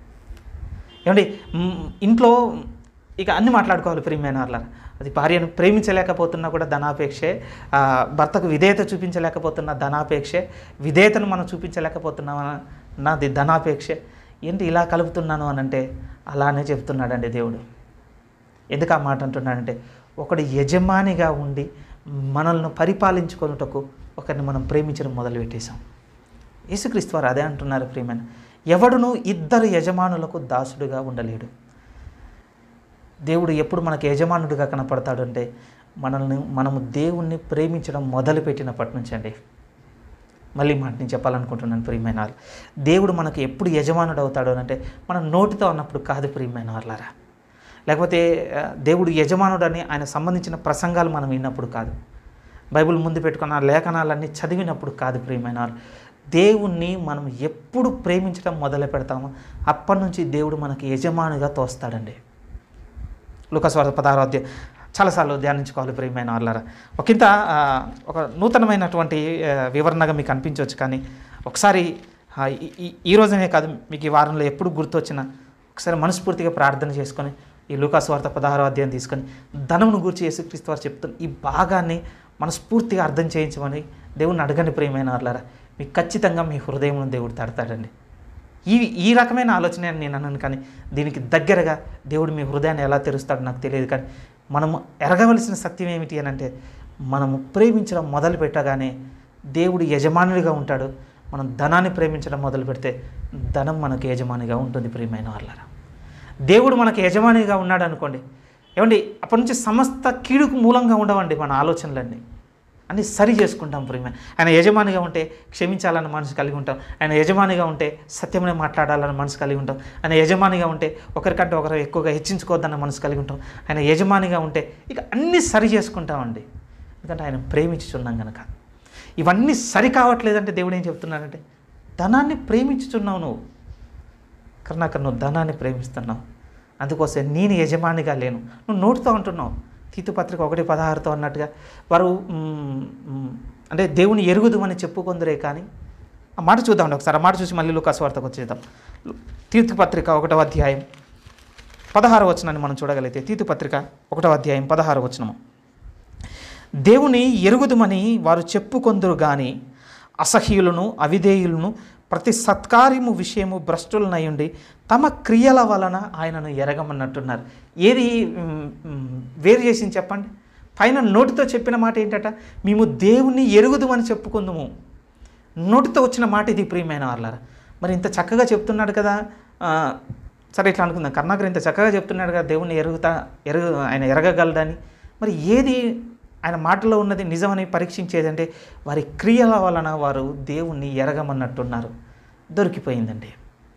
ఏమండి మ్, ఇంట్లో ఇక అన్ని మాట్లాడుకోవాలి ప్రియమైన వాళ్ళ అది భార్యను ప్రేమించలేకపోతున్నా కూడా ధనాపేక్షే ఆ, భర్తకు విధేయత చూపించలేకపోతున్న ధనాపేక్షే విధేయతను మనం చూపించలేకపోతున్నాం నాది ధనాపేక్షే ఏంటి ఇలా కలుపుతున్నాను అని అంటే అలానే చెప్తున్నాడండి దేవుడు ఎందుకు ఆ మాట అంటున్నాడంటే ఒకడు యజమానిగా ఉండి మనల్ని పరిపాలించుకొనుటకు ఒకరిని మనం ప్రేమించడం మొదలుపెట్టేశాం యేసుక్రీస్తు వారు అదే అంటున్నారు ప్రియమైన ఎవడును ఇద్దరు యజమానులకు దాసుడుగా ఉండలేడు దేవుడు ఎప్పుడు మనకు యజమానుడిగా కనపడతాడు అంటే మనల్ని మనము దేవుణ్ణి ప్రేమించడం మొదలుపెట్టినప్పటి నుంచి అండి మళ్ళీ మాట నేను చెప్పాలనుకుంటున్నాను ప్రియమైన వాళ్ళు దేవుడు మనకు ఎప్పుడు యజమానుడు అవుతాడు అని అంటే మనం నోటితో అన్నప్పుడు కాదు ప్రియమైన వాళ్ళారా లేకపోతే ఆ, దేవుడు యజమానుడు అని ఆయన సంబంధించిన ప్రసంగాలు మనం విన్నప్పుడు కాదు బైబిల్ ముందు పెట్టుకున్న ఆ లేఖనాలన్నీ చదివినప్పుడు కాదు ప్రియమైన వాళ్ళు దేవుణ్ణి మనం ఎప్పుడు ప్రేమించడం మొదలు పెడతామో అప్పటి నుంచి దేవుడు మనకి యజమానిగా తోస్తాడండి లుకస్వార్థ పదహారో అధ్యాయం చాలాసార్లు ధ్యానించుకోవాలి ప్రియమైన వాళ్ళారా ఒకంత ఆ, ఒక నూతనమైనటువంటి ఆ, వివరణగా మీకు అనిపించవచ్చు కానీ ఒకసారి ఆ, ఈ- ఈ- ఈ రోజునే కాదు మీకు ఈ వారంలో ఎప్పుడు గుర్తొచ్చినా ఒకసారి మనస్ఫూర్తిగా ప్రార్థన చేసుకొని ఈ లూకాస్వార్థ పదహారో అధ్యాయం తీసుకొని ధనమును గురించి యేసుక్రీస్తు వారు చెప్తున్న ఈ భాగాన్ని మనస్ఫూర్తిగా అర్థం చేయించమని దేవుణ్ణి అడగని ప్రియమైన వాళ్ళారా మీకు ఖచ్చితంగా మీ హృదయం దేవుడు తడతాడండి ఈ ఈ రకమైన ఆలోచన అని నేను అన్నాను కానీ దీనికి దగ్గరగా దేవుడు మీ హృదయాన్ని ఎలా తెరుస్తాడో నాకు తెలియదు కానీ మనము ఎరగవలసిన సత్యం ఏమిటి అని అంటే మనము ప్రేమించడం మొదలు పెట్టగానే దేవుడు యజమానుడిగా ఉంటాడు మనం ధనాన్ని ప్రేమించడం మొదలు పెడితే ధనం మనకు యజమానిగా ఉంటుంది ప్రియమైన వాళ్ళరా దేవుడు మనకు యజమానిగా ఉన్నాడు అనుకోండి ఏమండి అప్పటి నుంచి సమస్త కీడుకు మూలంగా ఉండవండి మన ఆలోచనలన్నీ అన్ని సరి చేసుకుంటాం ప్రేమ ఆయన యజమానిగా ఉంటే క్షమించాలని మనసు కలిగి ఉంటాం ఆయన యజమానిగా ఉంటే సత్యమనే మాట్లాడాలని మనసు కలిగి ఉంటాం ఆయన యజమానిగా ఉంటే ఒకరికంటే ఒకరు ఎక్కువగా హెచ్చించుకోవద్దన్న మనసు కలిగి ఉంటాం ఆయన యజమానిగా ఉంటే ఇక అన్నీ సరి చేసుకుంటామండి ఎందుకంటే ఆయన ప్రేమించుచున్నాం కనుక ఇవన్నీ సరి కావట్లేదంటే దేవుడు ఏం చెప్తున్నాడంటే ధనాన్ని ప్రేమించుచున్నావు నువ్వు కరుణాకర్ నువ్వు ధనాన్ని ప్రేమిస్తున్నావు అందుకోసం నేను యజమానిగా లేను నువ్వు నోటితో అంటున్నావు తీతు పత్రిక ఒకటి పదహారుతో అన్నట్టుగా వారు మ్, మ్, అంటే దేవుని ఎరుగుదుమని చెప్పుకుందరే కానీ ఆ మాట చూద్దామండి ఒకసారి ఆ మాట చూసి మళ్ళీ లుకాస్ వార్తకు వచ్చేద్దాం తీర్థ పత్రిక ఒకటో అధ్యాయం పదహారు వచనాన్ని మనం చూడగలిగితే తీతు పత్రిక ఒకటో అధ్యాయం పదహారు వచనము దేవుని ఎరుగుదుమని వారు చెప్పుకొందురు గాని అసహ్యులను అవిధేయులను ప్రతి సత్కార్యము విషయము భ్రష్టులనయుండి తమ క్రియల వలన ఆయనను ఎరగమన్నట్టున్నారు ఏది మ్, మ్, వేరు చేసింది చెప్పండి పైన నోటితో చెప్పిన మాట ఏంటట మేము దేవుని ఎరుగుదుమని చెప్పుకుందుము నోటితో వచ్చిన మాట ఇది ప్రియమైన వాళ్ళారా మరి ఇంత చక్కగా చెప్తున్నాడు కదా ఆ, సరే ఇట్లా అనుకుందాం కర్ణాకర్ ఇంత చక్కగా చెప్తున్నాడు కదా దేవుణ్ణి ఎరుగుతా ఎరుగు ఆయన ఎరగగలడని మరి ఏది ఆయన మాటలో ఉన్నది నిజమని పరీక్షించేదంటే వారి క్రియల వలన వారు దేవుణ్ణి ఎరగమన్నట్టున్నారు దొరికిపోయిందండి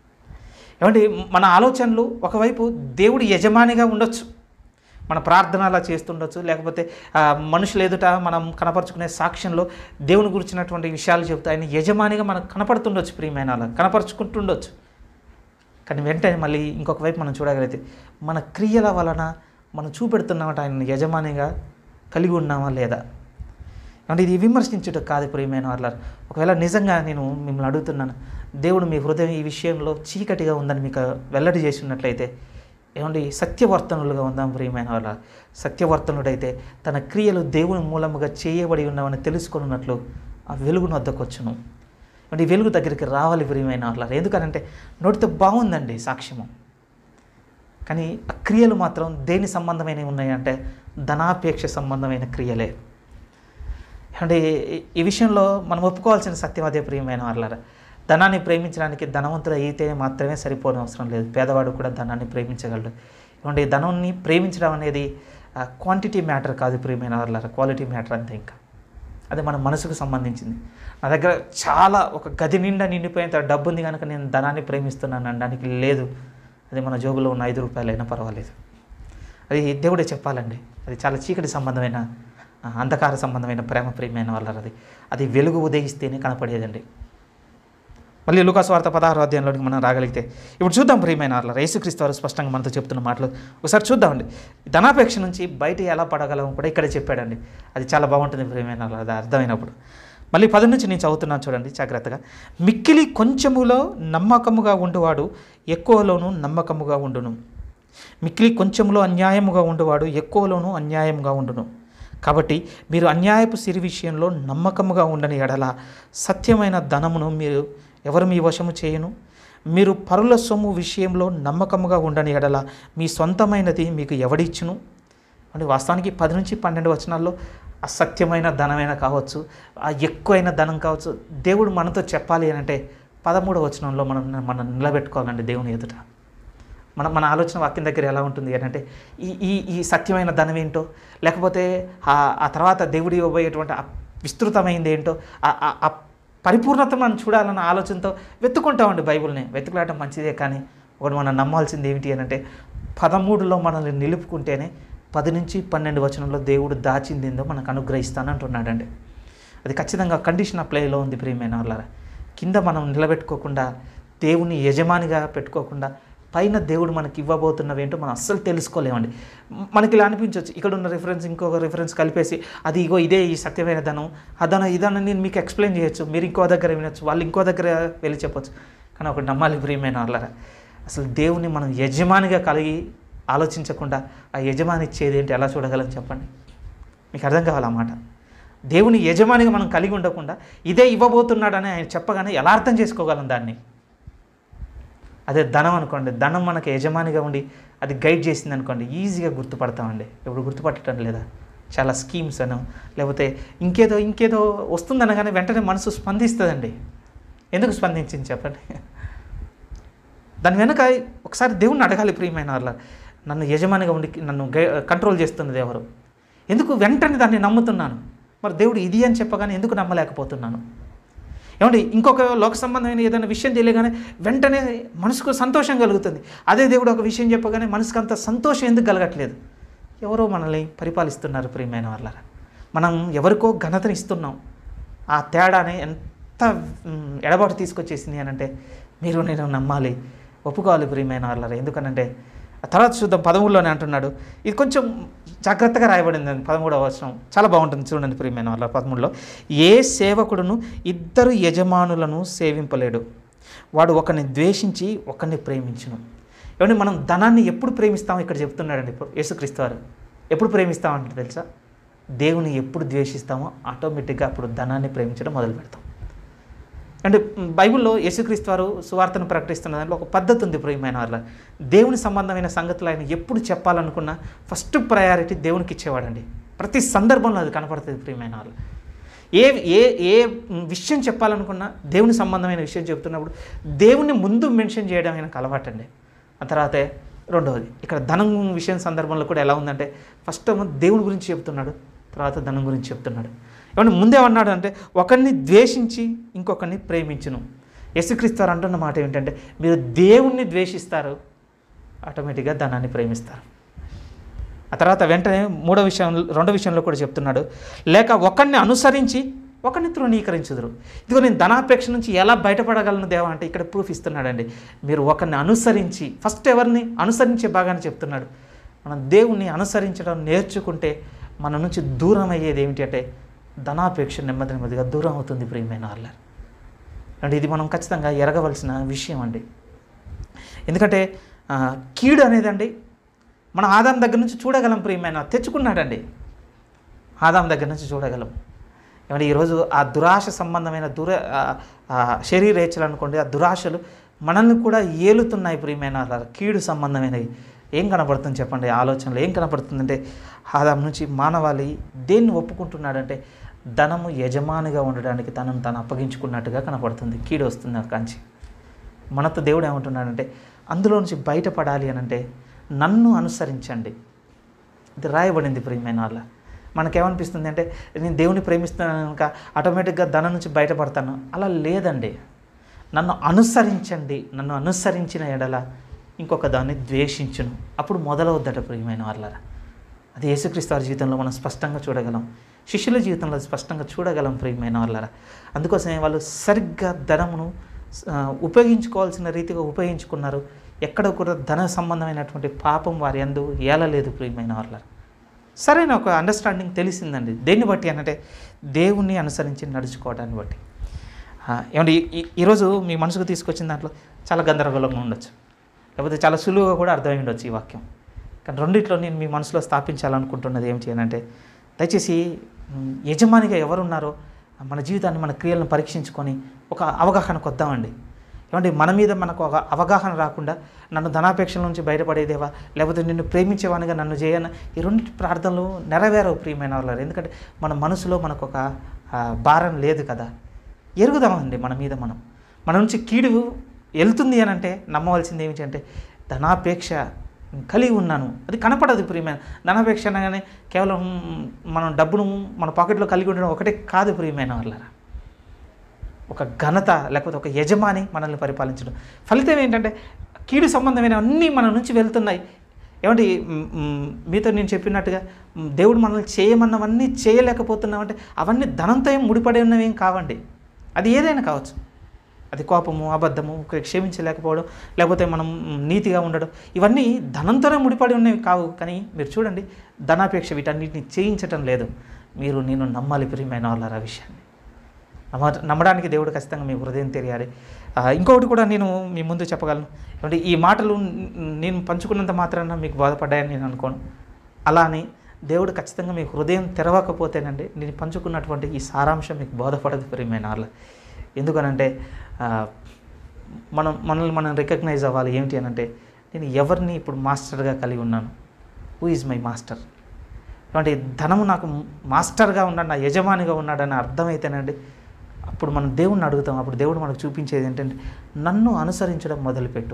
ఏమంటే మన ఆలోచనలు ఒకవైపు దేవుడి యజమానిగా ఉండొచ్చు మన ప్రార్థన అలా చేస్తుండొచ్చు లేకపోతే ఆ, మనుషులు ఎదుట మనం కనపరుచుకునే సాక్ష్యంలో దేవుని గురించినటువంటి విషయాలు చెబుతూ ఆయన యజమానిగా మనకు కనపడుతుండొచ్చు ప్రియమైన అలా కనపరుచుకుంటుండొచ్చు కానీ వెంటనే మళ్ళీ ఇంకొక వైపు మనం చూడగలిగితే మన క్రియల వలన మనం చూపెడుతున్నామట ఆయన యజమానిగా కలిగి ఉన్నామా లేదా అంటే ఇది విమర్శించుట కాదు ప్రియమైన వాళ్ళ ఒకవేళ నిజంగా నేను మిమ్మల్ని అడుగుతున్నాను దేవుడు మీ హృదయం ఈ విషయంలో చీకటిగా ఉందని మీకు వెల్లడి చేసి ఉన్నట్లయితే ఏమండి సత్యవర్తనులుగా ఉందాం ప్రియమైన వాళ్ళ సత్యవర్తనుడైతే తన క్రియలు దేవుని మూలముగా చేయబడి ఉన్నామని తెలుసుకున్నట్లు ఆ వెలుగును వద్దకొచ్చును అంటే ఈ వెలుగు దగ్గరికి రావాలి ప్రియమైన వాళ్ళ ఎందుకనంటే నోటితో బాగుందండి సాక్ష్యము కానీ ఆ క్రియలు మాత్రం దేని సంబంధమైనవి ఉన్నాయంటే ధనాపేక్ష సంబంధమైన క్రియలే అంటే ఈ- ఈ విషయంలో మనం ఒప్పుకోవాల్సిన సత్యం అదే ప్రియమైన వాళ్ళారా ధనాన్ని ప్రేమించడానికి ధనవంతుడు అయితే మాత్రమే సరిపోవడం అవసరం లేదు పేదవాడు కూడా ధనాన్ని ప్రేమించగలడు ఏమంటే ధనాన్ని ప్రేమించడం అనేది క్వాంటిటీ మ్యాటర్ కాదు ప్రియమైన వాళ్ళారా క్వాలిటీ మ్యాటర్ అంతే ఇంకా అది మన మనసుకు సంబంధించింది నా దగ్గర చాలా ఒక గది నిండా నిండిపోయేంత డబ్బు ఉంది కనుక నేను ధనాన్ని ప్రేమిస్తున్నాను అనడానికి లేదు అది మన జోబులో ఉన్న ఐదు రూపాయలైనా పర్వాలేదు అది దేవుడే చెప్పాలండి అది చాలా చీకటి సంబంధమైన ఆ, అంధకార సంబంధమైన ప్రేమ ప్రియమైన వాళ్ళ అది అది వెలుగు ఉదయిస్తేనే కనపడేదండి మళ్ళీ లూకాసు వార్త పదహారు అధ్యాయంలోకి మనం రాగలిగితే ఇప్పుడు చూద్దాం ప్రియమైన వాళ్ళ యేసుక్రీస్తు వారు స్పష్టంగా మనతో చెప్తున్న మాటలు ఒకసారి చూద్దామండి ధనాపేక్ష నుంచి బయట ఎలా పడగలం కూడా ఇక్కడే చెప్పాడండి అది చాలా బాగుంటుంది ప్రియమైన వాళ్ళ అది అర్థమైనప్పుడు మళ్ళీ పది నుంచి నేను చదువుతున్నాను చూడండి జాగ్రత్తగా మిక్కిలి కొంచెములో నమ్మకముగా ఉండువాడు ఎక్కువలోనూ నమ్మకముగా ఉండును మిక్కిలి కొంచెంలో అన్యాయముగా ఉండువాడు ఎక్కువలోనూ అన్యాయముగా ఉండును కాబట్టి మీరు అన్యాయపు సిరి విషయంలో నమ్మకముగా ఉండని ఎడల సత్యమైన ధనమును మీరు ఎవరు మీ వశము చేయను మీరు పరుల సొమ్ము విషయంలో నమ్మకముగా ఉండని ఎడల మీ సొంతమైనది మీకు ఎవడిచ్చును అంటే వాస్తవానికి పది నుంచి పన్నెండు వచనాల్లో అసత్యమైన ధనమైన కావచ్చు ఆ ఎక్కువైన ధనం కావచ్చు దేవుడు మనతో చెప్పాలి అని అంటే పదమూడవ వచనంలో మనం మనం నిలబెట్టుకోవాలండి దేవుని ఎదుట మన మన ఆలోచన వాక్యం దగ్గర ఎలా ఉంటుంది అని అంటే ఈ ఈ ఈ సత్యమైన ధనం ఏంటో లేకపోతే ఆ ఆ తర్వాత దేవుడు ఇవ్వబోయేటువంటి ఆ విస్తృతమైంది ఏంటో ఆ- ఆ- ఆ పరిపూర్ణత మనం చూడాలన్న ఆలోచనతో వెతుకుంటామండి బైబిల్ని వెతుకులాడటం మంచిదే కానీ ఒకటి మనం నమ్మాల్సింది ఏమిటి అని అంటే పదమూడులో మనల్ని నిలుపుకుంటేనే పది నుంచి పన్నెండు వచనంలో దేవుడు దాచింది ఏందో మనకు అనుగ్రహిస్తానంటున్నాడండి అది ఖచ్చితంగా కండిషన్ అప్లైలో ఉంది ప్రియమైన వాళ్ళారా కింద మనం నిలబెట్టుకోకుండా దేవుని యజమానిగా పెట్టుకోకుండా పైన దేవుడు మనకి ఇవ్వబోతున్నవి ఏంటో మనం అస్సలు తెలుసుకోలేమండి మ- మనకి ఇలా అనిపించవచ్చు ఇక్కడ ఉన్న రిఫరెన్స్ ఇంకొక రిఫరెన్స్ కలిపేసి అది ఇగో ఇదే ఈ సత్యమైన ధనం అదన ఇదన నేను మీకు ఎక్స్ప్లెయిన్ చేయొచ్చు మీరు ఇంకో దగ్గర వినొచ్చు వాళ్ళు ఇంకో దగ్గర వెళ్ళి చెప్పొచ్చు కానీ ఒకటి నమ్మాలి ప్రియమైన వాళ్ళరా అసలు దేవుని మనం యజమానిగా కలిగి ఆలోచించకుండా ఆ యజమాని ఇచ్చేది ఏంటి ఎలా చూడగలం చెప్పండి మీకు అర్థం కావాలి ఆ మాట దేవుని యజమానిగా మనం కలిగి ఉండకుండా ఇదే ఇవ్వబోతున్నాడని ఆయన చెప్పగానే ఎలా అర్థం చేసుకోగలం దాన్ని అదే ధనం అనుకోండి ధనం మనకు యజమానిగా ఉండి అది గైడ్ చేసింది అనుకోండి ఈజీగా గుర్తుపడతామండి ఇప్పుడు గుర్తుపట్టడం లేదా చాలా స్కీమ్స్ అను లేకపోతే ఇంకేదో ఇంకేదో వస్తుందనగానే వెంటనే మనసు స్పందిస్తుందండి ఎందుకు స్పందించింది చెప్పండి దాని వెనక ఒకసారి దేవుణ్ణి అడగాలి ప్రియమైన వాళ్ళ నన్ను యజమానిగా ఉండి నన్ను గై- కంట్రోల్ చేస్తున్నది ఎవరు ఎందుకు వెంటనే దాన్ని నమ్ముతున్నాను మరి దేవుడు ఇది అని చెప్పగానే ఎందుకు నమ్మలేకపోతున్నాను ఏమండి ఇంకొక లోక సంబంధమైన ఏదైనా విషయం తెలియగానే వెంటనే మనసుకు సంతోషం కలుగుతుంది అదే దేవుడు ఒక విషయం చెప్పగానే మనసుకు అంత సంతోషం ఎందుకు కలగట్లేదు ఎవరో మనల్ని పరిపాలిస్తున్నారు ప్రియమైన వాళ్ళరా మనం ఎవరికో ఘనతని ఇస్తున్నాం ఆ తేడానే ఎంత మ్, ఎడబాటు తీసుకొచ్చేసింది అని అంటే మీరు నేను నమ్మాలి ఒప్పుకోవాలి ప్రియమైన వాళ్ళరా ఎందుకనంటే ఆ తర్వాత చూద్దాం పదమూడులోనే అంటున్నాడు ఇది కొంచెం జాగ్రత్తగా రాయబడింది పదమూడవ వచనం చాలా బాగుంటుంది చూడండి ప్రియమైన వాళ్ళ పదమూడులో ఏ సేవకుడును ఇద్దరు యజమానులను సేవింపలేడు వాడు ఒకరిని ద్వేషించి ఒకరిని ప్రేమించును ఏమంటే మనం ధనాన్ని ఎప్పుడు ప్రేమిస్తాం ఇక్కడ చెప్తున్నాడండి ఇప్పుడు యేసుక్రీస్తు వారు ఎప్పుడు ప్రేమిస్తామంటే తెలుసా దేవుని ఎప్పుడు ద్వేషిస్తామో ఆటోమేటిక్గా అప్పుడు ధనాన్ని ప్రేమించడం మొదలు పెడతాం అంటే మ్, బైబిల్లో యేసుక్రీస్తు వారు సువార్తను ప్రకటిస్తున్న దాంట్లో ఒక పద్ధతి ఉంది ప్రియమైన వాళ్ళ దేవుని సంబంధమైన సంగతులు ఆయన ఎప్పుడు చెప్పాలనుకున్నా ఫస్ట్ ప్రయారిటీ దేవునికి ఇచ్చేవాడండి ప్రతి సందర్భంలో అది కనపడుతుంది ప్రియమైన వాళ్ళు ఏ ఏ ఏ విషయం చెప్పాలనుకున్నా దేవుని సంబంధమైన విషయం చెప్తున్నప్పుడు దేవుని ముందు మెన్షన్ చేయడం ఆయనకు అలవాటండి ఆ తర్వాతే రెండవది ఇక్కడ ధనం విషయం సందర్భంలో కూడా ఎలా ఉందంటే ఫస్ట్ ఏమో దేవుని గురించి చెప్తున్నాడు తర్వాత ధనం గురించి చెప్తున్నాడు ఏమంటే ముందేమన్నాడు అంటే ఒకరిని ద్వేషించి ఇంకొకరిని ప్రేమించును యేసుక్రీస్తు వారు అంటున్న మాట ఏమిటంటే మీరు దేవుణ్ణి ద్వేషిస్తారు ఆటోమేటిక్గా ధనాన్ని ప్రేమిస్తారు ఆ తర్వాత వెంటనే మూడో విషయం రెండో విషయంలో కూడా చెప్తున్నాడు లేక ఒకరిని అనుసరించి ఒకరిని తృణీకరించుదురు ఇదిగో నేను ధనాపేక్ష నుంచి ఎలా బయటపడగలను దేవా అంటే ఇక్కడ ప్రూఫ్ ఇస్తున్నాడండి మీరు ఒకరిని అనుసరించి ఫస్ట్ ఎవరిని అనుసరించే భాగాన్ని చెప్తున్నాడు మనం దేవుణ్ణి అనుసరించడం నేర్చుకుంటే మన నుంచి దూరం అయ్యేది ఏమిటి అంటే ధనాపేక్ష నెమ్మది నెమ్మదిగా దూరం అవుతుంది ప్రియమైన వాళ్ళ అంటే ఇది మనం ఖచ్చితంగా ఎరగవలసిన విషయం అండి ఎందుకంటే ఆ, కీడు అనేదండి మనం ఆదాం దగ్గర నుంచి చూడగలం ప్రియమైన తెచ్చుకున్నాడండి ఆదాం దగ్గర నుంచి చూడగలం ఏమంటే ఈరోజు ఆ దురాశ సంబంధమైన దుర ఆ, ఆ శరీరేచ్ఛలు అనుకోండి ఆ దురాశలు మనల్ని కూడా ఏలుతున్నాయి ప్రియమైన వాళ్ళ కీడు సంబంధమైనవి ఏం కనపడుతుంది చెప్పండి ఆలోచనలు ఏం కనపడుతుందంటే ఆదాం నుంచి మానవాళి దేన్ని ఒప్పుకుంటున్నాడంటే ధనము యజమానిగా ఉండడానికి తనను తను అప్పగించుకున్నట్టుగా కనపడుతుంది కీడు వస్తుంది ఆ కాంచి మనతో దేవుడు ఏమంటున్నాడంటే అందులో నుంచి బయటపడాలి అని అంటే నన్ను అనుసరించండి ఇది రాయబడింది ప్రియమైన వాళ్ళ మనకేమనిపిస్తుంది అంటే నేను దేవుని ప్రేమిస్తున్నాను కనుక ఆటోమేటిక్గా ధనం నుంచి బయటపడతాను అలా లేదండి నన్ను అనుసరించండి నన్ను అనుసరించిన ఎడల ఇంకొక దాన్ని ద్వేషించును అప్పుడు మొదలవుద్దట ప్రియమైన వాళ్ళ అది యేసుక్రీస్తు వారి జీవితంలో మనం స్పష్టంగా చూడగలం శిష్యుల జీవితంలో అది స్పష్టంగా చూడగలం ప్రియమైన వాళ్ళరా అందుకోసమే వాళ్ళు సరిగ్గా ధనమును ఆ, ఉపయోగించుకోవాల్సిన రీతిగా ఉపయోగించుకున్నారు ఎక్కడ కూడా ధన సంబంధమైనటువంటి పాపం వారి అందు ఏలలేదు ప్రియమైన వాళ్ళ సరైన ఒక అండర్స్టాండింగ్ తెలిసిందండి దేన్ని బట్టి అంటే దేవుణ్ణి అనుసరించి నడుచుకోవడాన్ని బట్టి ఆ, ఏమంటే ఈ- ఈ- ఈరోజు మీ మనసుకు తీసుకొచ్చిన దాంట్లో చాలా గందరగోళంగా ఉండొచ్చు లేకపోతే చాలా సులువుగా కూడా అర్థమై ఉండొచ్చు ఈ వాక్యం కానీ రెండిట్లో నేను మీ మనసులో స్థాపించాలనుకుంటున్నది ఏం చేయనంటే దయచేసి మ్, యజమానిగా ఎవరున్నారో మన జీవితాన్ని మన క్రియలను పరీక్షించుకొని ఒక అవగాహనకు వద్దామండి ఏమంటే మన మీద మనకు ఒక అవగాహన రాకుండా నన్ను ధనాపేక్షల నుంచి బయటపడేదేవా లేకపోతే నిన్ను ప్రేమించేవానిగా నన్ను చేయన ఈ రెండు ప్రార్థనలు నెరవేరవు ప్రియమైన వాళ్ళు ఎందుకంటే మన మనసులో మనకు ఒక ఆ, భారం లేదు కదా ఎరుగుదామండి మన మీద మనం మన నుంచి కీడు వెళ్తుంది అని అంటే నమ్మవలసింది ఏమిటి అంటే ధనాపేక్ష కలిగి ఉన్నాను అది కనపడదు ప్రియమైన ధనాపేక్ష అనగానే కేవలం మనం డబ్బును మన పాకెట్లో కలిగి ఉండడం ఒకటే కాదు ప్రియమైన వాళ్ళరా ఒక ఘనత లేకపోతే ఒక యజమాని మనల్ని పరిపాలించడం ఫలితం ఏంటంటే కీడు సంబంధమైన అన్నీ మన నుంచి వెళ్తున్నాయి ఏమంటే మ్, మ్, మీతో నేను చెప్పినట్టుగా మ్, దేవుడు మనల్ని చేయమన్నవన్నీ చేయలేకపోతున్నామంటే అవన్నీ ధనంతో ఏం ముడిపడి ఉన్నవేం కావండి అది ఏదైనా కావచ్చు అది కోపము అబద్ధము క్షమించలేకపోవడం లేకపోతే మనం మ్, నీతిగా ఉండడం ఇవన్నీ ధనంతోనే ముడిపడి ఉన్నవి కావు కానీ మీరు చూడండి ధనాపేక్ష వీటన్నిటిని చేయించటం లేదు మీరు నేను నమ్మాలి ప్రియమైన వాళ్ళ ఆ విషయాన్ని నమ్మ నమ్మడానికి దేవుడు ఖచ్చితంగా మీ హృదయం తెలియాలి ఆ, ఇంకొకటి కూడా నేను మీ ముందు చెప్పగలను అంటే ఈ మాటలు న్- నేను పంచుకున్నంత మాత్రాన మీకు బాధపడ్డాయని నేను అనుకోను అలా అని దేవుడు ఖచ్చితంగా మీ హృదయం తెరవకపోతేనండి నేను పంచుకున్నటువంటి ఈ సారాంశం మీకు బోధపడదు ప్రియమైన వాళ్ళ ఎందుకనంటే ఆ, మనం మనల్ని మనం రికగ్నైజ్ అవ్వాలి ఏమిటి అని అంటే నేను ఎవరిని ఇప్పుడు మాస్టర్గా కలిగి ఉన్నాను హూ ఈజ్ మై మాస్టర్ అంటే ధనము నాకు మాస్టర్గా ఉన్నాడు నా యజమానిగా ఉన్నాడని అర్థమైతేనండి అప్పుడు మనం దేవుణ్ణి అడుగుతాం అప్పుడు దేవుడు మనకు చూపించేది ఏంటంటే నన్ను అనుసరించడం మొదలుపెట్టు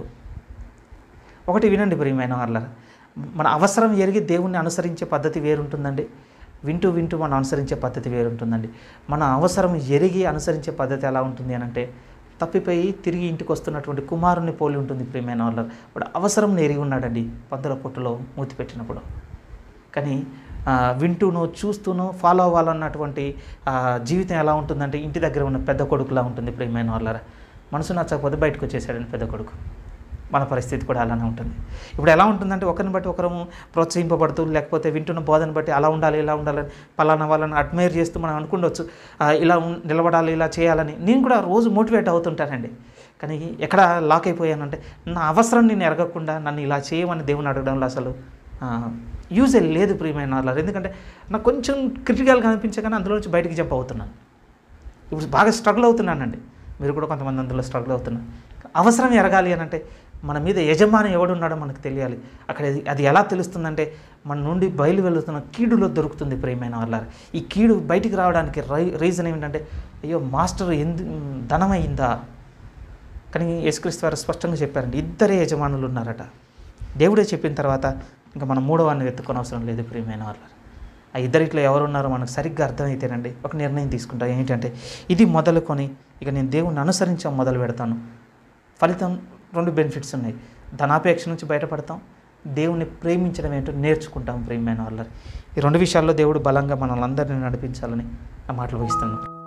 ఒకటి వినండి ప్రియమైన వాళ్ళ మన అవసరం ఎరిగి దేవుణ్ణి అనుసరించే పద్ధతి వేరుంటుందండి వింటూ వింటూ మనం అనుసరించే పద్ధతి వేరుంటుందండి మన అవసరం ఎరిగి అనుసరించే పద్ధతి ఎలా ఉంటుంది అని అంటే తప్పిపోయి తిరిగి ఇంటికి వస్తున్నటువంటి కుమారుని పోలి ఉంటుంది ప్రియమైన వాళ్ళ వాడు అవసరం ఎరిగి ఉన్నాడండి పందుల పొట్టులో మూతి పెట్టినప్పుడు కానీ ఆ, వింటూనో చూస్తూనో ఫాలో అవ్వాలన్నటువంటి ఆ, జీవితం ఎలా ఉంటుందంటే ఇంటి దగ్గర ఉన్న పెద్ద కొడుకులా ఉంటుంది ప్రియమైన వాళ్ళరా మనసు నచ్చకపోతే బయటకు వచ్చేసాడని పెద్ద కొడుకు మన పరిస్థితి కూడా అలానే ఉంటుంది ఇప్పుడు ఎలా ఉంటుందంటే ఒకరిని బట్టి ఒకరము ప్రోత్సహింపబడుతూ లేకపోతే వింటున్న బోధన బట్టి అలా ఉండాలి ఇలా ఉండాలని పలానా వాళ్ళని అడ్మైర్ చేస్తూ మనం అనుకుండొచ్చు ఆ, ఇలా ఉన్- నిలబడాలి ఇలా చేయాలని నేను కూడా రోజు మోటివేట్ అవుతుంటానండి కానీ ఎక్కడ లాక్ అయిపోయానంటే నా అవసరం నేను ఎరగకుండా నన్ను ఇలా చేయమని దేవుని అడగడంలో అసలు యూజే లేదు ప్రియమైన వాళ్ళ ఎందుకంటే నాకు కొంచెం క్రిటికల్గా అనిపించగానే అందులో నుంచి బయటికి జంప్ అవుతున్నాను ఇప్పుడు బాగా స్ట్రగుల్ అవుతున్నానండి మీరు కూడా కొంతమంది అందులో స్ట్రగుల్ అవుతున్నారు అవసరం ఎరగాలి అని అంటే మన మీద యజమాని ఎవడున్నాడో మనకు తెలియాలి అక్కడ అది- అది ఎలా తెలుస్తుందంటే మన నుండి బయలు వెళుతున్న కీడులో దొరుకుతుంది ప్రియమైన వాళ్ళ ఈ కీడు బయటికి రావడానికి రై రీజన్ ఏమిటంటే అయ్యో మాస్టర్ ఎందు ధనమైందా కానీ యేసుక్రీస్తు వారు స్పష్టంగా చెప్పారండి ఇద్దరే యజమానులు ఉన్నారట దేవుడే చెప్పిన తర్వాత ఇంకా మనం మూడవాన్ని వెతుక్కొని అవసరం లేదు ప్రియమైన వాళ్ళ ఆ ఇద్దరిట్లో ఎవరున్నారో మనకు సరిగ్గా అర్థమైతేనండి ఒక నిర్ణయం తీసుకుంటాం ఏంటంటే ఇది మొదలుకొని ఇక నేను దేవుణ్ణి అనుసరించడం మొదలు పెడతాను ఫలితం రెండు బెనిఫిట్స్ ఉన్నాయి ధనాపేక్ష నుంచి బయటపడతాం దేవుణ్ణి ప్రేమించడం ఏంటో నేర్చుకుంటాం ప్రేమైన వాళ్ళ ఈ రెండు విషయాల్లో దేవుడు బలంగా మనల్ని అందరినీ నడిపించాలని ఆ మాటలు వహిస్తున్నాను